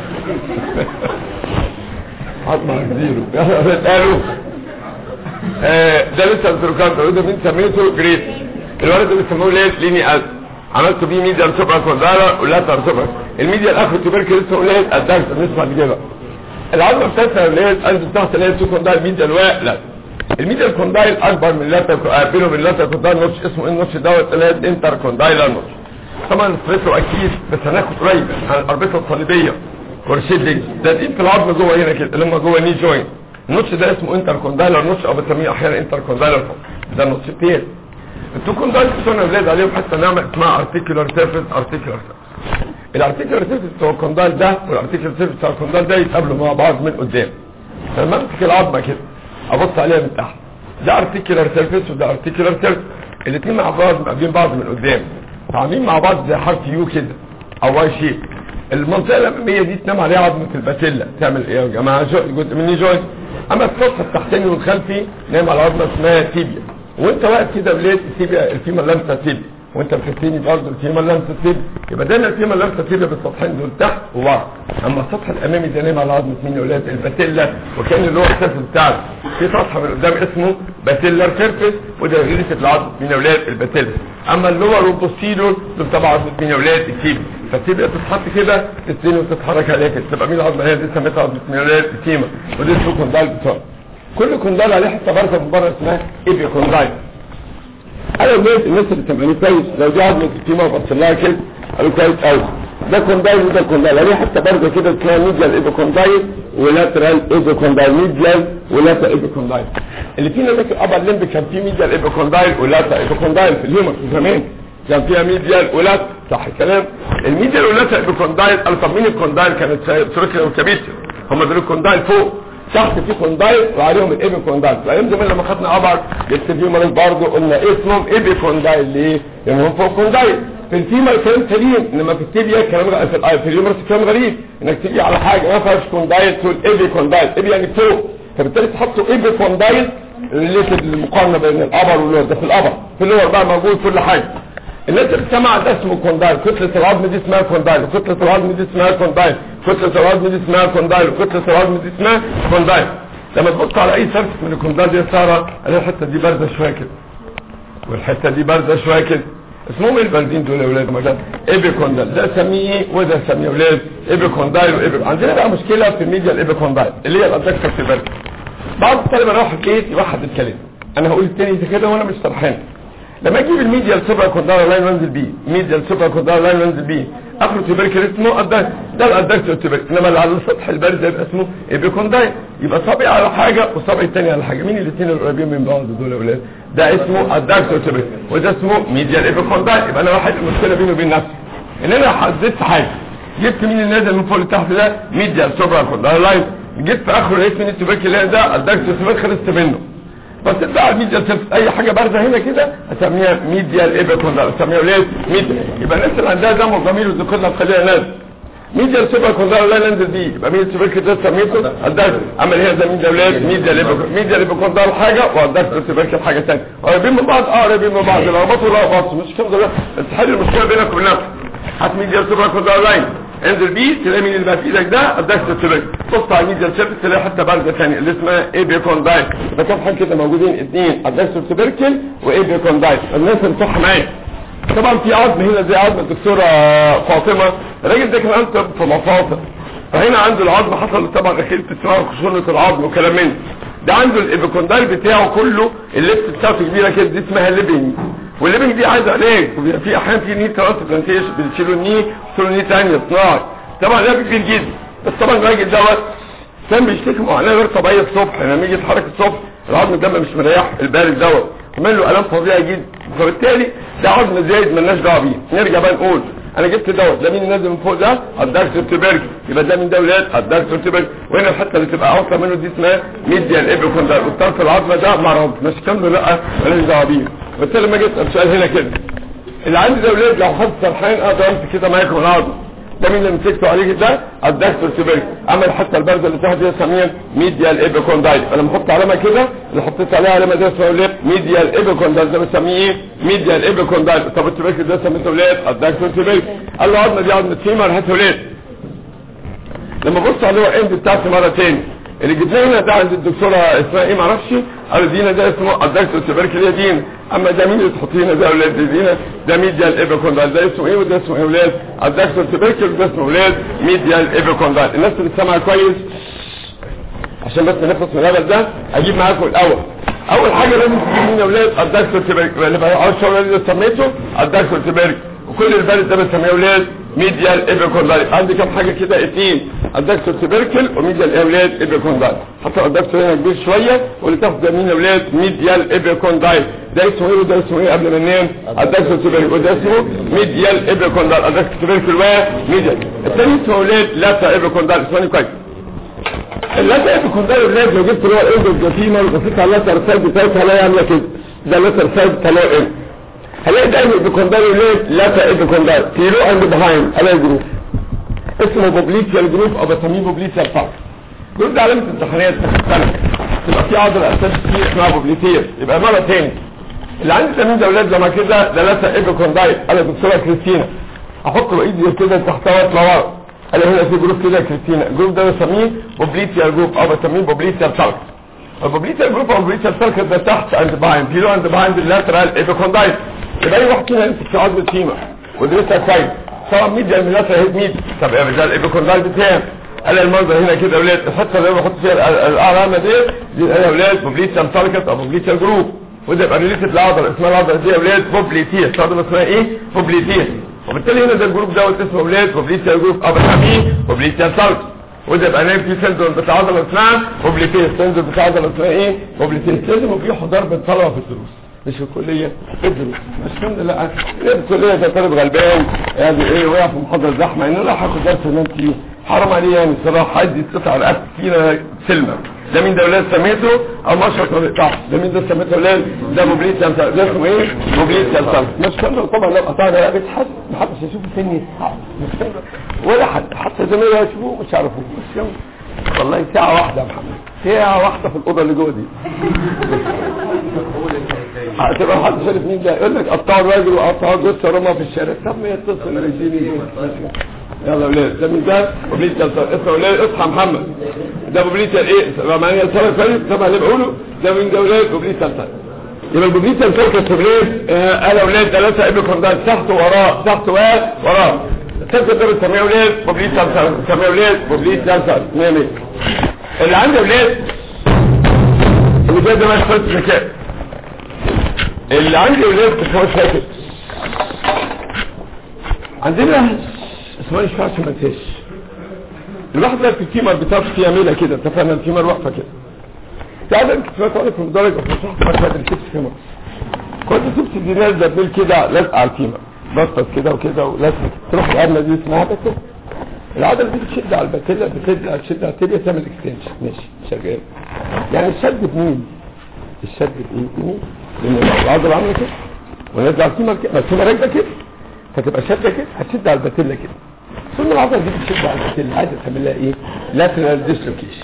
S2: عظمة زيرو يلا ولاد قالوا آه، ده لسه الدروكانت وده من سميته جريت الولد اللي بيسموه ليه ليني از عملته بيه ميديا سوبرا كوندالا ولا سوبرا الميديا الاخر تبركل اسمه ليه اداك نسمع دي بقى العظمه بتاعتها اللي هي القلب بتاعتها اللي هي تو كوندالا ميديا الواء لا الميديال كوندايل اكبر من اللاتر بينه وبين اللاتر كوندايل نوتش اسمه ايه النوتش دوت اللي هي الانتر كوندايلر نوتش طبعا الفريتو اكيد بس هناخد قريب عن الاربطه الصليبيه والشيدنج ده دي في العظم جوه هنا كده اللي هم جوه ني جوينت النوتش ده اسمه انتر كوندايلر نوتش او بنسميه احيانا انتر كوندايلر ده النوتش التاني التو كوندايل كنا بنزيد عليهم حتى نعمل اسمها ارتيكولار سيرفيس ارتيكولار سيرفيس الارتيكولار سيرفيس بتاع الكوندايل ده والارتيكولار سيرفيس بتاع الكوندايل ده يتقابلوا مع بعض من قدام لما امسك العظمه كده ابص عليها من تحت ده ارتيكولار سيرفيس وده ارتيكولار سيرفيس الاثنين مع بعض مقابلين بعض من قدام عاملين مع بعض زي حرف يو كده او واي شيب المنطقه الاماميه دي تنام عليها عظمه الباتيلا تعمل ايه يا جماعه جزء من جوينت اما السطح التحتاني والخلفي نام على عظمه اسمها تيبيا وانت واقف كده بليت التيبيا الفيما لامسه تيبيا وانت بتبتدي برضه الفيما لامسه تيبيا يبقى دايما الفيما لامسه تيبيا بالسطحين دول تحت وورا اما السطح الامامي ده نام على عظمه مين يا ولاد الباتيلا وكان اللي هو السيرفس بتاعه في سطح من قدام اسمه باتيلر سيرفس وده غريزه العظم مين يا ولاد الباتيلا اما اللور والبوستيرور دول تبع عظمه مين يا ولاد التيبيا فالتيبيا تتحط كده تتسند وتتحرك عليها كده تبقى مين العظمه هي دي سميتها عظمه مين يا ولاد التيما ودي اسمه كوندال بتاعه كل كوندال عليه حته بركه من بره اسمها ايبي كوندال انا قلت الناس اللي سمعوني كويس لو دي عظمه التيما وبص لها كده قالوا كويس قوي ده كوندايل وده كوندايل عليه حتى برضه كده اسمها ميديال ايبي كوندايل ولاترال ايبي كوندايل ميديال ولاترال ايبي كوندايل اللي فينا ذاك الابر لمب كان فيه ميديال ايبي كوندايل ولاترال ايبي كوندايل في الهيومر زمان كان فيها ميديال ولات صح الكلام الميديال ولاترال ايبي كوندايل قالوا طب مين الكوندايل كانت سيركل وكابيتر هم دول الكوندايل فوق تحت في كوندايل وعليهم الايبي كوندايل الايام زمان لما خدنا ابر الفيومر برضه قلنا اسمهم ايبي كوندايل ليه؟ لان هم فوق كوندايل في الفيمر كلام سليم انما في التيبيا كلام غ... في الآي في اليومرس كلام غريب انك تيجي على حاجه ما فيهاش كوندايل تقول ايبي كوندايل ايبي يعني فوق فبالتالي تحطوا ايبي كوندايل ريليتد للمقارنه بين الابر واللور ده في الابر في اللور بقى موجود كل حاجه الناس اللي سمع ده اسمه كوندايل كتله العظم دي اسمها كوندايل وكتله العظم دي اسمها كوندايل كتله العظم دي اسمها كوندايل وكتله العظم دي اسمها كوندايل لما تبص على اي سيرفس من الكوندايل دي يا ساره الحته دي بارده شويه كده والحته دي بارده شويه كده اسمهم ايه البلدين دول يا ولاد مجال ايبيكوندايل ده سميه ايه وده سميه يا ولاد ايبيكوندايل وايبيك عندنا بقى مشكله في الميديا الايبيكوندايل اللي هي الادكتر في البلد بعض الطلبه يروح البيت يوحد الكلام انا هقول التاني ده كده وانا مش سرحان لما اجيب الميديا السوبر كوندايل لاين وانزل بيه ميديا السوبر كوندايل لاين وانزل بيه اخر تبركل اسمه الدكت ده الادكتر تبركل انما اللي على سطح البرد يبقى اسمه ايبيكوندايل يبقى صابع على حاجه وصابع الثاني على حاجه مين الاثنين القريبين من بعض دول يا ولاد ده اسمه الدكتور تبركل وده اسمه ميديا ايبيكوندايل يبقى انا واحد المشكله بيني وبين نفسي ان انا حددت حاجه جبت مين اللي نازل من فوق لتحت ده ميديا سوبر كوندايل لاين جبت في اخر لقيت مين التبركل ده الدكتور تبركل خلصت منه بس بتاع الميديا سيرفس اي حاجه بارده هنا كده اسميها ميديا الايبيكوندايل اسميها ليه ميديا يبقى الناس اللي عندها دم وضمير وذكرنا نخليها ناس ميديا السوبر كوندايل لا ننزل دي يبقى ميديا السوبر كده سميته الدكتور اما اللي هي زي ميديا اولاد ميديا الايبيكوندايل ميديا الايبيكوندايل حاجه والدكتور سوبر حاجه ثانيه قريبين من بعض اه قريبين من بعض لخبطوا لخبطوا مش كده بس تحل المشكله بينك وبين نفسك هات ميديا السوبر كوندايل لاين انزل بيه تلاقي مين اللي بقى في ايدك ده الدكتور سوبر بص على الميديا سيرفس تلاقي حته بارده ثانيه اللي اسمها ايبيكوندايل ده كام حاجه كده موجودين اثنين الدكتور سوبركل وايبيكوندايل الناس اللي صح معايا طبعا في عظم هنا زي عظم الدكتوره فاطمه الراجل ده كان انتم في مفاصل فهنا عنده العظم حصل طبعا اخير اسمها خشونه العظم وكلام من ده عنده الايبيكوندايل بتاعه كله الليفت بتاعته كبيره كده دي اسمها ليبنج والليبنج دي عايزه علاج وبيبقى في احيانا في ني ترانسبلانتيشن بيشيلوا الني يشيلوا ني ثانيه صناعي طبعا ده كبير جدا بس طبعا الراجل دوت كان بيشتكي معاناه غير طبيعيه الصبح لما يجي يتحرك الصبح العظم الدم مش مريح البارد دوت عمل له الام فظيع جدا فبالتالي ده عظم زايد مالناش دعوه بيه نرجع بقى نقول انا جبت دوت ده مين نازل من فوق ده الدكتور تبرج يبقى ده من ده ولاد الدكتور تبرج وهنا الحته اللي تبقى اوطى منه دي اسمها ميديا الايبيكوندايل والطرف العظمه ده مرض مش كامله لا مالناش دعوه بيه وبالتالي لما جيت اسال سؤال هنا كده اللي عندي ده ولاد لو حد سرحان اقدر امسك كده معاكم العظم ده مين اللي مسكته عليه ده الدكتور تبرج عمل حتى البرده اللي تحت دي اسميها ميديا الايبيكوندايل انا بحط علامه كده اللي حطيت عليها علامه ده اسمها ولاد ميديا الايبيكوندايل ده بسميه ايه ميديا الايبيكوندايل طب التبرج ده سميته ولاد الدكتور تبرج قال له عظمه دي عظمه فيمر هات ولاد لما بص على هو اند بتاعتي مره تاني اللي جبناه هنا ده عند الدكتوره اسمها ايه معرفش قالوا دينا ده اسمه الدكتور تبارك لي دينا اما ده مين اللي تحطينا ده اولاد دينا ده ميديا الايبيكوندال ده اسمه ايه وده اسمه ايه اولاد الدكتور تبارك ده اسمه اولاد ميديا الايبيكوندال الناس اللي سامعه كويس عشان بس نخلص من الهبل ده اجيب معاكم الاول اول حاجه لازم تجيب مين يا اولاد الدكتور تبارك اللي بقى عاوز شغل اللي سميته الدكتور تبارك وكل البلد ده بنسميه اولاد ميديال ايبيكوندايل عندي كام حاجه كده اثنين الدكتور تبركل وميديال اولاد ايبيكوندايل حتى الدكتور هنا كبير شويه واللي تاخد ده مين اولاد ميديال ايبيكوندايل ده اسمه ايه وده اسمه ايه قبل ما ننام الدكتور تبركل وده اسمه ميديال ايبيكوندايل الدكتور تبركل وميديال الثاني اسمه اولاد لاتا ايبيكوندايل اسمعني كويس اللاتا ايبيكوندايل اولاد لو جبت اللي هو الاندوجاتيما وبصيت على اللاتر سايد بتاعتها هلاقي عامله كده ده اللاتر سايد تلاقي هلاقي دايما ايبيكوندايل اولاد لاتا ايبيكوندايل تيلو اند بيهايند الاقي جروب اسمه بوبليتيال جروب او بسميه بوبليتيال فاك جروب ده علامه امتحانات في السنه تبقى في عضله اساس فيه اسمها بوبليتير يبقى مره تاني اللي عندي تمرين ده اولاد لما كده ده لاتا ايبيكوندايل انا دكتوره كريستينا احط له ايدي كده تحتها واطلع ورا انا هنا في جروب كده كريستينا الجروب ده بسميه بوبليتيال جروب او بسميه بوبليتيال فاك البوبليتيال جروب او بوبليتيال فاك ده تحت اند بايند بيلو اند بايند اللاترال ايبيكوندايل يبقى اي واحد فينا يمسك في عضله فيما ودرسها كويس طبعا ميديا الميلاترا هيد ميد طب يا رجال الايبيكوندايل بتاعي قال المنظر هنا كده يا اولاد الحته اللي انا بحط فيها العلامه دي دي يا اولاد بوبليتيال ساركت او بوبليتيال جروب وده يبقى ريليتد لعضله اسمها العضله دي يا اولاد بوبليتيا عضله اسمها ايه بوبليتيا وبالتالي هنا ده الجروب دوت اسمه اولاد بوبليتيال جروب او بسميه بوبليتيال ساركت وده يبقى نايم في سندروم بتاع عضله اسمها بوبليتيا السندروم بتاع عضله اسمها ايه بوبليتيا لازم وفي حضار بالطلبه في الدروس مش في الكلية ادرس مش الحمد لله في الكلية ده طالب غلبان يعني ايه وقع في محاضرة زحمة ان انا راح اخد درس انام فيه حرام عليه يعني الصراحة عايز يتقطع رقبتي فينا سلمة ده مين ده ولاد سميته او مشرط ما بيقطعش ده مين ده سميته ولاد ده موبليت سمسار ده اسمه ايه موبليت سمسار مش كله طبعا لو قطعنا رقبتي حد محدش يشوف سني مش كده ولا حد حتى زمايلي يشوفوه مش يعرفوه مش كده والله ساعة واحدة يا محمد ساعة واحدة في الأوضة اللي جوه دي هتبقى حد شايف مين ده يقول لك قطعوا الراجل وقطعوا جثة رمى في الشارع طب ما يتصل يجيني يلا ولاد ده من ده بوبليت اسمع ولاد اصحى محمد ده بوبليت ايه معنى السبب كويس طبعا اللي بقوله ده من ده ولاد بوبليت ثالثه يبقى البوبليت الثالثه سبريد انا ولاد ثلاثه ابن كوندان تحت وراه تحت وراه الثالثه ده بنسميه ولاد بوبليت ثالثه بنسميه ولاد بوبليت ثالثه مية مية اللي عنده ولاد اللي جاي ده ما يخلص مكان اللي عندي ولاد مش هو ساكت عندنا اسمها مش عشان ما انتهش الواحد ده الكيمر بتاعته فيها ميله كده اتفقنا الكيمر واقفه كده تعالى انت سمعت عليك في درجه في صحه ما تقدر تكتب كيمر كنت تمسك دي نازله بميل كده لازقه على الكيمر بسطت كده وكده ولازقه تروح العدله دي اسمها كده العضله دي بتشد على البكتيريا بتشد تشد على البكتيريا تعمل اكستنشن ماشي شغال يعني الشد بمين الشد بايه بمين لان العضله عامله كده ونازله على الكيمر كده الكيمر راكبه كده فتبقى شده كده هتشد على البكتيريا كده ثم العضله دي بتشد على البكتيريا عايزه تعمل لها ايه لاترال ديسلوكيشن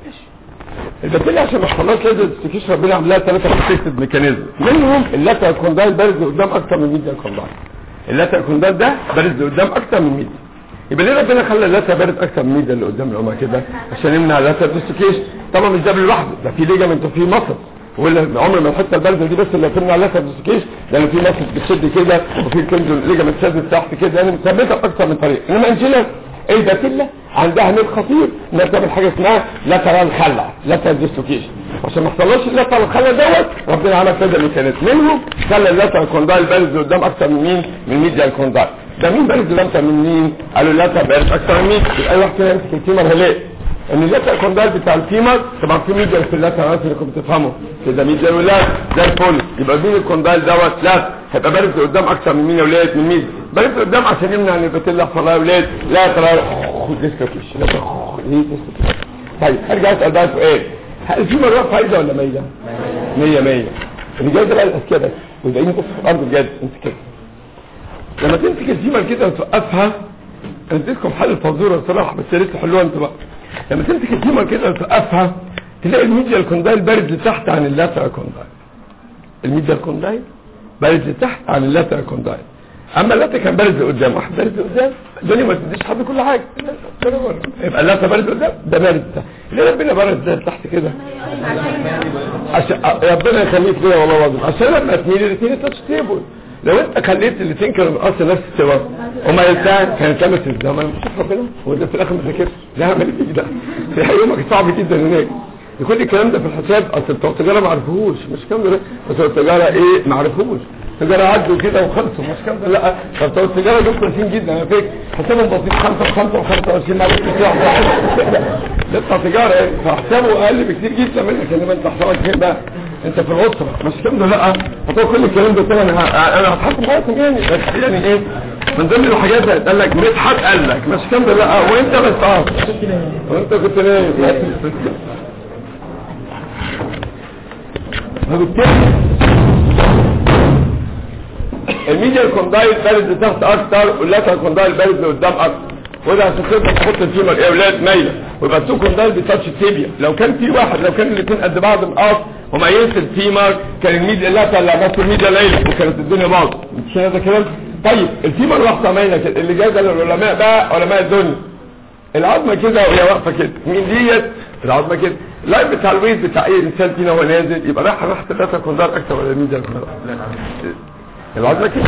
S2: البكتيريا عشان ما تخلص لازم تستكشف ربنا عامل لها ثلاثه بروتكتيف ميكانيزم منهم اللاترال كوندايل بارز قدام اكتر من ميديا كوندايل اللاترال كوندايل ده بارز قدام اكتر من ميديا يبقى ليه ربنا خلى اللاترال بارز اكتر من ميديا اللي قدام العمى كده عشان يمنع اللاترال ديسلوكيشن طبعا مش ده لوحده ده في ليجامنت وفي مصل ولا عمر ما الحته البارزه دي بس اللي هتمنع لها ديسلوكيشن لان في ناس بتشد كده وفي كندل ليجامنت شد تحت كده يعني مثبتها باكتر من طريقه انما انجيلا الباتيلا عندها نيل خطير انها بتعمل حاجه اسمها لاترال خلع لاترال ديسلوكيشن عشان ما يحصلش اللاترال خلع دوت ربنا عمل كذا ميكانيزم منهم خلى اللاترال كوندايل بارز قدام اكتر من مين من ميديا الكوندايل ده مين بارز اكتر من مين قالوا اللاترال بارز اكتر من مين اي واحد كده يمسك الكيمر هلاقي ان اللاترال كوندايل بتاع الفيمر طبعا في ميديا في اللاترال اللي كنتوا بتفهموا كده ميديا ولا زي الفل يبقى مين الكوندايل دوت لا هيبقى بارز قدام اكتر من مين يا ولاد من مين بارز قدام عشان يمنع ان البتيلا يحصل لها يا ولاد لا ترى خد ديسكوكيش لا خد ديسكوكيش طيب ارجع اسال بقى سؤال هل الفيمر واقف فايده ولا ميله 100 100 الرجال ده بقى الاذكياء بس والباقيين بص في الارض بجد انت كده لما تمسك الفيمر كده وتوقفها اديتكم حل الفزوره الصراحه بس يا ريت تحلوها انتوا بقى لما تمسك الفيمر كده وتوقفها تلاقي الميديا الكوندايل بارد لتحت عن اللاترال كوندايل الميديا الكوندايل بارد لتحت عن اللاترال كوندايل اما اللاترال كان بارد لقدام واحد بارد لقدام الدنيا ما تديش حد كل حاجه يبقى اللاترال بارد لقدام ده بارد تحت ليه ربنا بارد ده تحت كده عشان ربنا يخليك ليا والله العظيم عشان لما تميل الاثنين تاتش تيبل لو انت خليت الاثنين كانوا من اصل نفس السوا وما يلتان كانت لمس الزمن شوف ربنا هو ده في الاخر ما ذاكرش ده عمل ايه ده في يومك صعب جدا هناك كل الكلام ده في الحساب اصل بتوع التجاره ما عرفوهوش مش كام ده بتوع التجاره ايه ما عرفوش التجاره عدوا كده وخلصوا مش كام ده لا فبتوع التجاره دول كويسين جدا انا فاكر حسابهم بسيط 5 5 و25 معلش بتاع ده بتاع تجاره يعني فحسابه اقل بكتير جدا منك انما انت حسابك فين بقى انت في الاسره مش كام ده لا فطبعا كل الكلام ده طبعا انا انا هتحكم معاكم يعني بس يعني ايه من ضمن الحاجات اللي قال لك مدحت قال لك مش كام ده لا وانت بس اه وانت كنت نايم فبالتالي الميديا كوندايل بارد لتحت اكتر واللاتر كوندايل بارد لقدام اكتر وده عشان كده تحط الفيمر يا اولاد مايله ويبقى التو كوندايل بتاتش التيبيا لو كان في واحد لو كان الاثنين قد بعض مقاط وميزت الفيمر كان الميديا اللاتر اللي عملت الميديا ليله وكانت الدنيا باظت مش هذا كلام طيب الفيمر واحده مايله كده اللي جايه للعلماء بقى علماء الدنيا العظمه كده وهي واقفه كده مين ديت العظمه كده اللاين بتاع الويت بتاع اي انسان فينا وهو نازل يبقى رايح راح ثلاثه كوندار اكتر ولا الميديا كوندار العظمه كده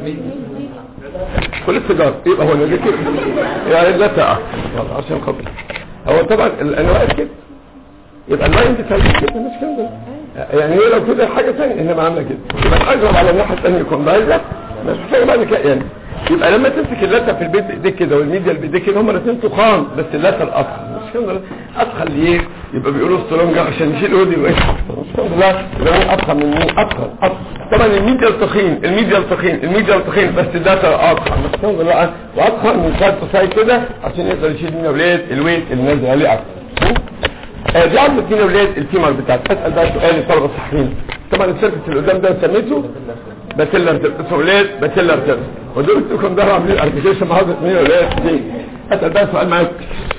S2: كل السيجار يبقى هو نازل كده يعني لا تقع عشان خاطر هو طبعا الانواع كده يبقى اللاين بتاع الويت كده مش كده يعني هي لو كده حاجه ثانيه انما عامله كده يبقى الاقرب على الناحيه الثانيه كوندار ده مش محتاج بعد كده يعني يبقى لما تمسك اللثه في البيت بايديك كده والميديا اللي بايديك كده هما الاثنين تخان بس اللثه الاثقل مش كده اثقل ليه يبقى بيقولوا سترونج عشان يشيل ودي وإيه مش كده لا يبقى مين اثقل من مين اثقل اثقل طبعا الميديا التخين الميديا التخين الميديا التخين بس اللثه اثقل مش كده لا واثقل من سايد تو سايد كده عشان يقدر يشيل من اولاد الويت اللي نازل عليه اكتر آه دي عظمه مين اولاد الفيمر بتاعت اسال بقى سؤال الطلبه الصحفيين طبعا السيرفس اللي قدام ده سميته باسيلر تيرس ولاد باسيلر تيرس ودول انتوا ده عاملين ارتكيشن مع هذا مين ولاد دي اسال بقى سؤال معاك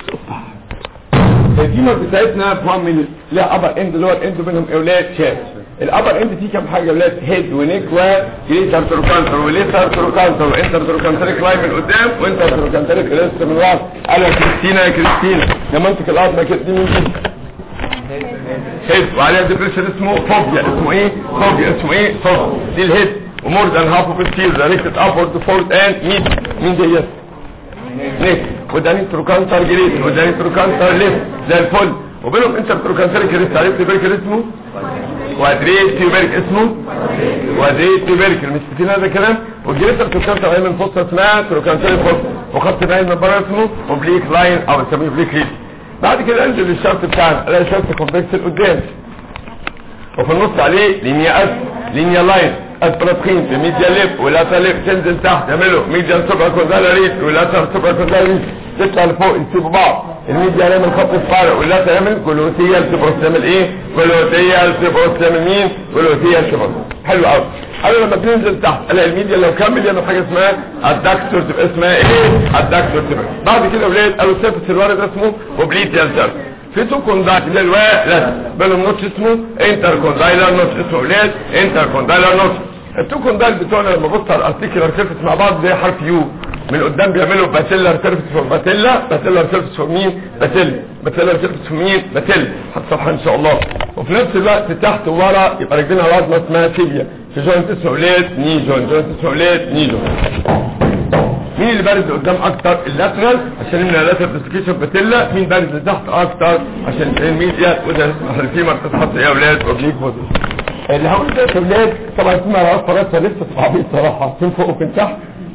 S2: الفيمر بتاعتنا فهم من لها ابر اند لور اند بينهم اولاد شاف الابر اند فيه كام حاجه اولاد هيد ونيك وجريتر تروكانتر وليتر تروكانتر وانتر تروكانتريك لاين من قدام وانتر تروكانتريك لسه من ورا قال يا كريستينا يا كريستينا يا منطق العظمه كده دي مين دي هيد وعليها ديبريشن اسمه فوبيا اسمه ايه فوبيا اسمه ايه فوبيا دي الهيد ومور ذان هاف اوف ستيل دايركتد ابورد فورد اند مين مين ديت نيك وده نيتروكانتر جريد وده نيتروكانتر ليفت زي الفل وبينهم انت بتروكانتر كريست عرفت تبرك اسمه وادريت تيوبرك اسمه وادريت تيوبرك المستفين هذا الكلام والجريتر تروكانتر هي من فصة اسمها تروكانتر فصة وخط باين من بره اسمه اوبليك لاين او نسميه اوبليك ليد بعد كده انزل للشرط بتاعنا الاقي شرط كومبلكس قدام وفي النص عليه لينيا اس لينيا لاين اسبراتخين في ميديا ليب ولا تلف تنزل تحت يعملوا ميديا سوبر كوندالاريت ولا سوبر كوندالاريت تطلع لفوق يسيبوا بعض الميديا يعمل خط الفارق ولا تعمل كلوتيال تبروس تعمل ايه كلوتيال تبروس تعمل مين كلوتيال تبروس حلو قوي انا لما بننزل تحت الاقي الميديا لو كمل يعمل حاجه اسمها الدكتور تبقى اسمها ايه الدكتور تبقى بعد كده اولاد قالوا السيرفس الوارد اسمه اوبليتيال سيرفس في تو كوندايل اللي الواء لا بينهم نوتش اسمه انتر كوندايلر نوتش اسمه اولاد انتر كوندايلر نوتش التو كوندايل بتوعنا لما بص على الارتيكولار سيرفيس مع بعض زي حرف يو من قدام بيعملوا باسيلر سيرفيس فور باسيلا باسيلر سيرفيس فور مين باسيل باسيلر سيرفيس فور مين باسيل حط صفحه ان شاء الله وفي نفس الوقت تحت وورا يبقى رجلنا عظمه اسمها تيبيا في جوينت اسمه اولاد ني جوينت جوينت اسمه اولاد ني جوينت مين اللي بارز قدام اكتر اللاترال عشان من اللاترال ديسكيشن باتيلا مين بارز لتحت اكتر عشان الميديا وده اسمه الفيمر تتحط ايه يا اولاد اوبليك بودي اللي هقول ده يا اولاد طبعا اسمها على اصفر راسها لسه صعبين صراحه فين فوق وفين تحت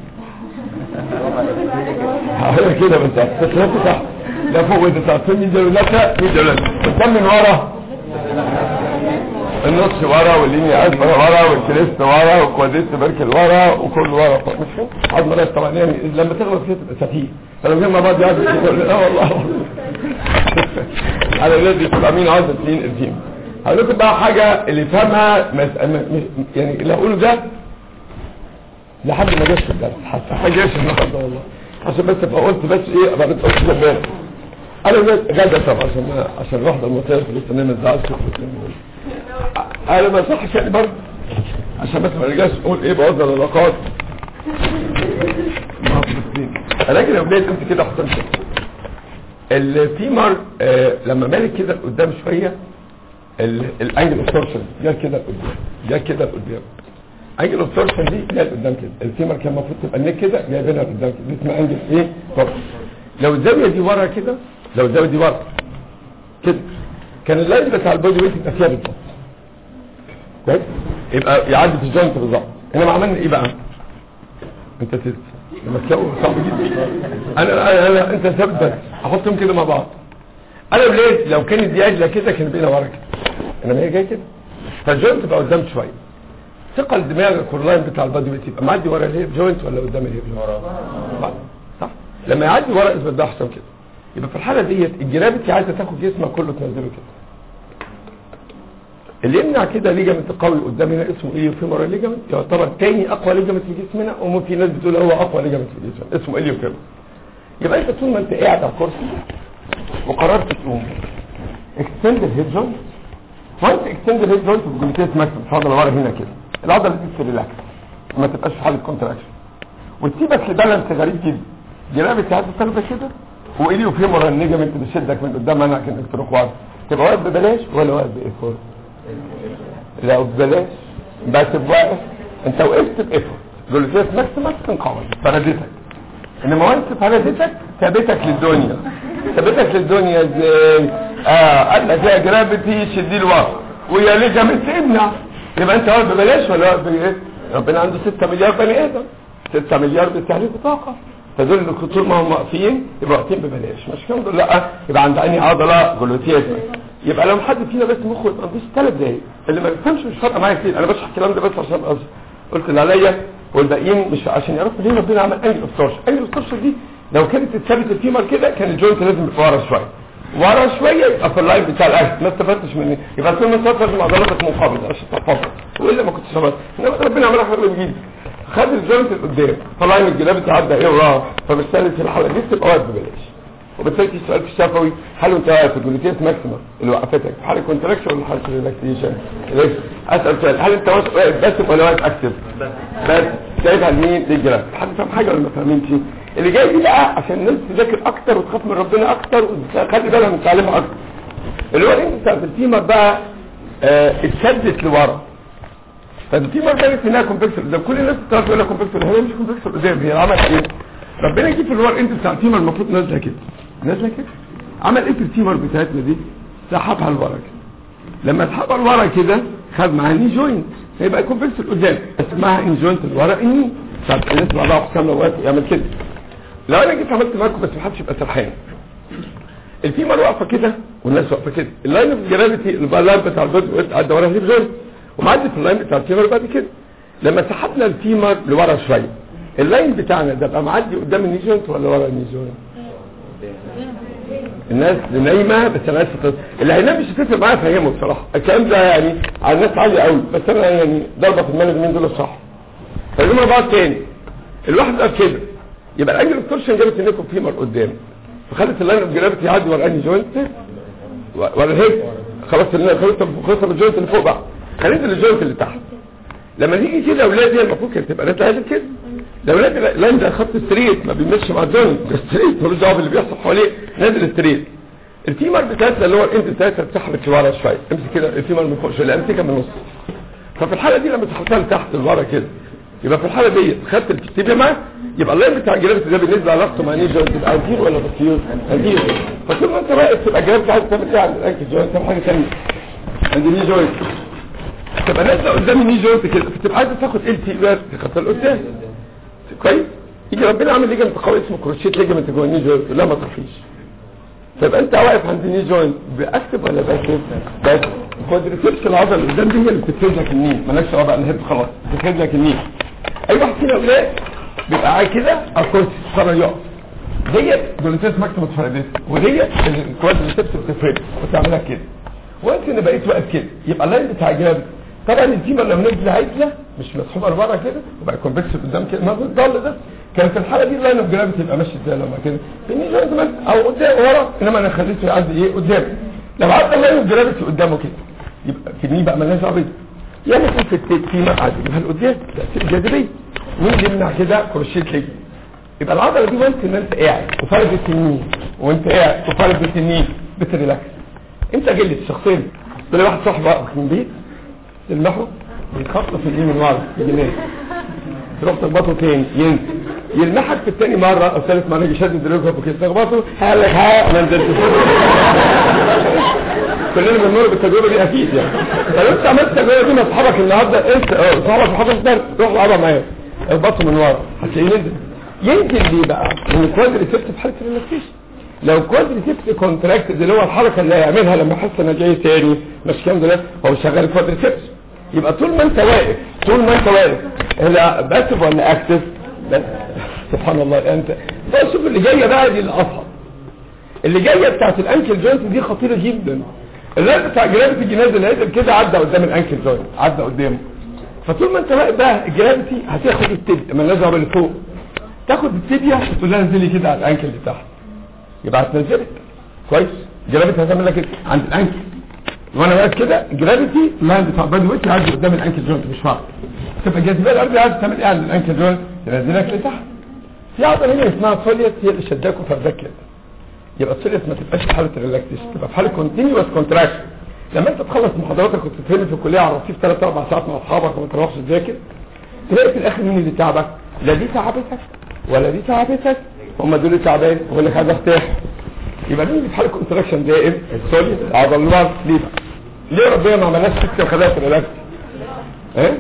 S2: هقولها كده بس بس لسه تحت لا فوق وانت تحت فين مين دولتها مين دولتها قدام من ورا النص ورا واللينيا اكبر ورا والكريست ورا والكوادريت بركل ورا وكل ورا مش فاهم عظمه راس طبعا يعني لما تغلط كده تبقى سفيه فلو كان مع بعض يقعد يقول لا والله على الذي تبقى مين عاوز اثنين الجيم هقول لكم بقى حاجه اللي يفهمها مس... م... يعني اللي هقوله ده لحد ما جاش في الدرس حتى ما جاش النهارده والله عشان بس ابقى قلت بس ايه ابقى قلت زمان انا غدا طبعا عشان عشان الواحده المصير لسه نايمه الزعل انا ما صحش يعني برضه عشان بس ما نرجعش نقول ايه بوظ العلاقات لكن يا ولاد انت كده حصل الفيمر آه لما مالك كده لقدام شويه الانجل اوف تورشن جه كده لقدام جه كده لقدام انجل اوف تورشن دي جه لقدام كده الفيمر كان المفروض تبقى النك كده جايبينها لقدام كده دي اسمها انجل ايه تورشن لو الزاويه دي ورا كده لو الزاويه دي ورا كده كان اللاين بتاع البودي ويت يبقى فيها بالظبط كويس يبقى يعدي في الجوينت بالظبط انما عملنا ايه بقى انت تت لما تلاقوا صعب جدا انا انا, أنا انت ثبت احطهم كده مع بعض انا بليت لو كانت دي اجله كده كان بينا ورا كده انما هي جايه كده فالجوينت بقى قدام شويه ثقل الدماغ الكورلاين بتاع البادي ويت يبقى معدي ورا الهيب جوينت ولا قدام الهيب ورا صح لما يعدي ورا اثبت ده احسن كده يبقى في الحاله ديت الجرافيتي عايزه تاخد جسمك كله تنزله كده اللي يمنع كده ليجامنت قوي قدام هنا اسمه ايه فيمورال ليجامنت يعتبر تاني اقوى ليجامنت في جسمنا وفي ناس بتقول هو اقوى ليجامنت في جسمنا اسمه اليو كده يبقى انت طول ما انت قاعد على الكرسي وقررت تقوم اكستند الهيد جوينت وانت اكستند الهيد جوينت في جلوتيس ماكسيم العضله ورا هنا كده العضله دي تريلاكس ما تبقاش في حاله كونتراكشن وتسيبك لبالانس غريب جدا جرافيتي عايزه تاخدك كده واليو فيمورال ليجامنت بيشدك من قدام منك انك تروح واقف تبقى واقف ببلاش ولا واقف بايفورت لو ببلاش بس واقف انت وقفت بايفورت جلوتيس ماكسيمس تنقوي فردتك انما وانت فردتك ثابتك للدنيا ثابتك للدنيا ازاي اه قال لك فيها جرافيتي شدي لورا ويا ليجامنت امنع يبقى انت واقف ببلاش ولا واقف بايه ربنا عنده 6 مليار بني ادم 6 مليار بالتعريف طاقه فدول اللي طول ما هم واقفين يبقى واقفين ببلاش مش كده دول لا يبقى عند انهي عضله جلوتيز يبقى لو حد فينا بس مخه يبقى مفيش ثلاث دقايق اللي ما بيفهمش مش فارقه معايا كتير انا بشرح الكلام ده بس عشان أص... قلت اللي عليا والباقيين مش عشان يعرفوا ليه ربنا عمل انجل اوف تورشن انجل اوف تورشن دي لو كانت اتثبت الفيمر كده كان الجوينت لازم يبقى ورا شويه ورا شويه يبقى في اللاين بتاع الاكل ما استفدتش من يبقى كل ما تفكر عضلاتك منقبضه عشان تحفظها والا ما كنتش عملت انما ربنا عملها حلو جدا خد الجوينت لقدام طلع الجلاب تعدى ايه وراه فبالتالي في الحاله دي تبقى واقف ببلاش وبالتالي في سؤال في الشفوي هل انت واقف في الجلوتيس ماكسيمم اللي وقفتك في حاله كونتراكشن ولا حاله ريلاكسيشن اسال سؤال هل انت واقف بس ولا واقف اكتف بس شايف على مين دي الجلاب حد فاهم حاجه ولا ما فاهمينش اللي جاي دي بقى عشان الناس تذاكر اكتر وتخاف من ربنا اكتر وتخلي بالها من تعليمها اكتر اللي هو الانت بتاعت الفيمر بقى اه اتشدت لورا فالفيمر كانت هنا كومبلكس قدام كل الناس بتعرف يقول لك كومبلكس هي مش كومبلكس قدام هي عملت ايه ربنا يجيب في اللور انت بتاع الفيمر المفروض نازله كده نازله كده عمل ايه في الفيمر بتاعتنا دي سحبها لورا كده لما سحبها لورا كده خد معاها ني جوينت هيبقى كومبلكس لقدام اسمها ان جوينت لورا اني طب الناس مع بعض حسام لو واقف يعمل كده لو انا جيت عملت معاكم بس ما حدش يبقى سرحان الفيمر واقفه كده والناس واقفه كده اللاين اوف جرافيتي اللاين بتاع البيض عدى ورا هيب جوينت ومعدي في اللاين بتاع الفيمر بعد كده لما سحبنا الفيمر لورا شويه اللاين بتاعنا ده بقى معدي قدام الني جوينت ولا ورا الني جوينت الناس نايمه بس انا اسف اللي هينام مش هتفرق معايا افهمه بصراحه الكلام ده يعني على الناس عالي قوي بس انا يعني ضربه في المال مين دول الصح فاليوم بعض تاني الواحد قال كده يبقى الانجل التورشن جابت انكم فيمر قدام فخلت اللاين اوف جرافيتي يعدي ورا انهي جوينت ورا الهيب خلاص خلاص خلاص الجوينت اللي فوق بقى خلينا الجوينت اللي تحت لما نيجي كده اولاد هي المفروض كانت تبقى نازله عادل كده لو نازل لاين ده خط ستريت ما بيمشي مع الجوينت ستريت ملوش دعوه باللي بيحصل حواليه نازل ستريت الفيمر بتاعتنا اللي هو الاند بتاعتها اتسحبت لورا شويه امسك كده الفيمر من فوق شويه امسكها من النص ففي الحاله دي لما سحبتها لتحت لورا كده يبقى في الحاله دي خدت التبيه معاه يبقى اللاين بتاع الجرافيتي ده بالنسبه لعلاقته مع نيجو تبقى انتير ولا بطير انتير فطول ما انت واقف تبقى الجرافيتي عايز تعمل ايه عند الانكل جوينت تعمل حاجه ثانيه عند الني جوينت تبقى نازله قدام الني جوينت كده فتبقى عايزه تاخد ال تي بس تخطى لقدام كويس يجي ربنا عامل ليجمنت قوي اسمه كروشيت ليجمنت جوه الني جوينت لا ما تخافيش تبقى انت واقف عند الني جوينت باكتف ولا باكتف بس كوادريسبس العضله اللي قدام دي هي اللي بتفرد لك النيل مالكش دعوه بقى الهيب خلاص بتفرد لك النيل اي واحد فينا اولاد بيبقى قاعد كده على الكرسي قرر يقف ديت جلوتيس ماكسيموس فرديس وديت الكوادريسبس بتفرد وتعملها كده وانت اللي بقيت واقف كده يبقى اللاين بتاع جاب طبعا التيمه لما نزل عايزه مش مسحوبه لبره كده وبقى كونفكس قدام كده ما بتضل ده كان في الحاله دي اللاين اوف جرافيتي يبقى ماشي ازاي لما كده في الني جوينت مثلا او قدام ورا انما انا خليته يعدي ايه قدام لو عدى اللاين اوف جرافيتي قدامه كده يبقى في الني بقى مالناش دعوه يا اما في التيمه عادي يبقى لقدام تاثير الجاذبيه مين يمنع كده كروشيت ليج يبقى العضله دي وانت ان انت قاعد وفردت النين وانت قاعد وفردت النين بتريلاكس انت جلد شخصيا تلاقي واحد صاحبه من بيت تلمحه بيتخطف اليمين من ورا الجنيه تروح تخبطه تاني ينزل يلمحك في التاني مرة او ثالث مرة يجي شد رجلك وكده تخبطه قال لك ها ما نزلتش كلنا بنمر بالتجربه دي اكيد يعني فلو انت عملت التجربه دي مع اصحابك النهارده انت اه اصحابك في حضر درس روح العبها معايا اخبطه من ورا هتلاقيه نزل ينزل ليه بقى؟ من الكوادريسبس في حاله الريلاكسيشن لو كوادريسبس كونتراكتد اللي هو الحركه اللي هيعملها لما يحس انه جاي تاني مش كام ده هو شغال كوادريسبس يبقى طول ما انت واقف طول ما انت واقف لا باسف ولا اكتف بس سبحان الله انت بقى شوف اللي جايه بقى دي الاصعب اللي جايه بتاعت الانكل جوينت دي خطيره جدا الراجل بتاع جرافيتي نازل نازل كده عدى قدام الانكل جوينت عدى قدامه فطول ما انت واقف بقى الجرافيتي هتاخد التبيا ما نازل اللي فوق تاخد التبيا وتقول لها انزلي كده على الانكل اللي تحت يبقى هتنزلك كويس جرافيتي هتعمل لك كده عند الانكل وانا واقف كده جرافيتي ما بتاع بادي ويت يعدي قدام الانكل جوينت مش فارق تبقى الجاذبيه الارضيه عايز تعمل ايه عند الانكل جوينت تنزلك لتحت في عضله هنا اسمها سوليت هي اللي شداك وفردك كده يبقى السوليت ما تبقاش في حاله ريلاكسيشن تبقى في حاله كونتينيوس كونتراكشن لما انت تخلص محاضراتك وانت بتتكلم في الكليه على رصيف 3 4 ساعات مع اصحابك وما تروحش تذاكر تلاقي في الاخر مين اللي تعبك لا دي تعبتك ولا دي تعبتك هم دول تعبان يقول لك عايز ارتاح يبقى مين اللي في حاله كونتراكشن دائم السوليت العضلات ليه بقى ليه ربنا ما عملناش سكه وخلاها في الريلاكس ايه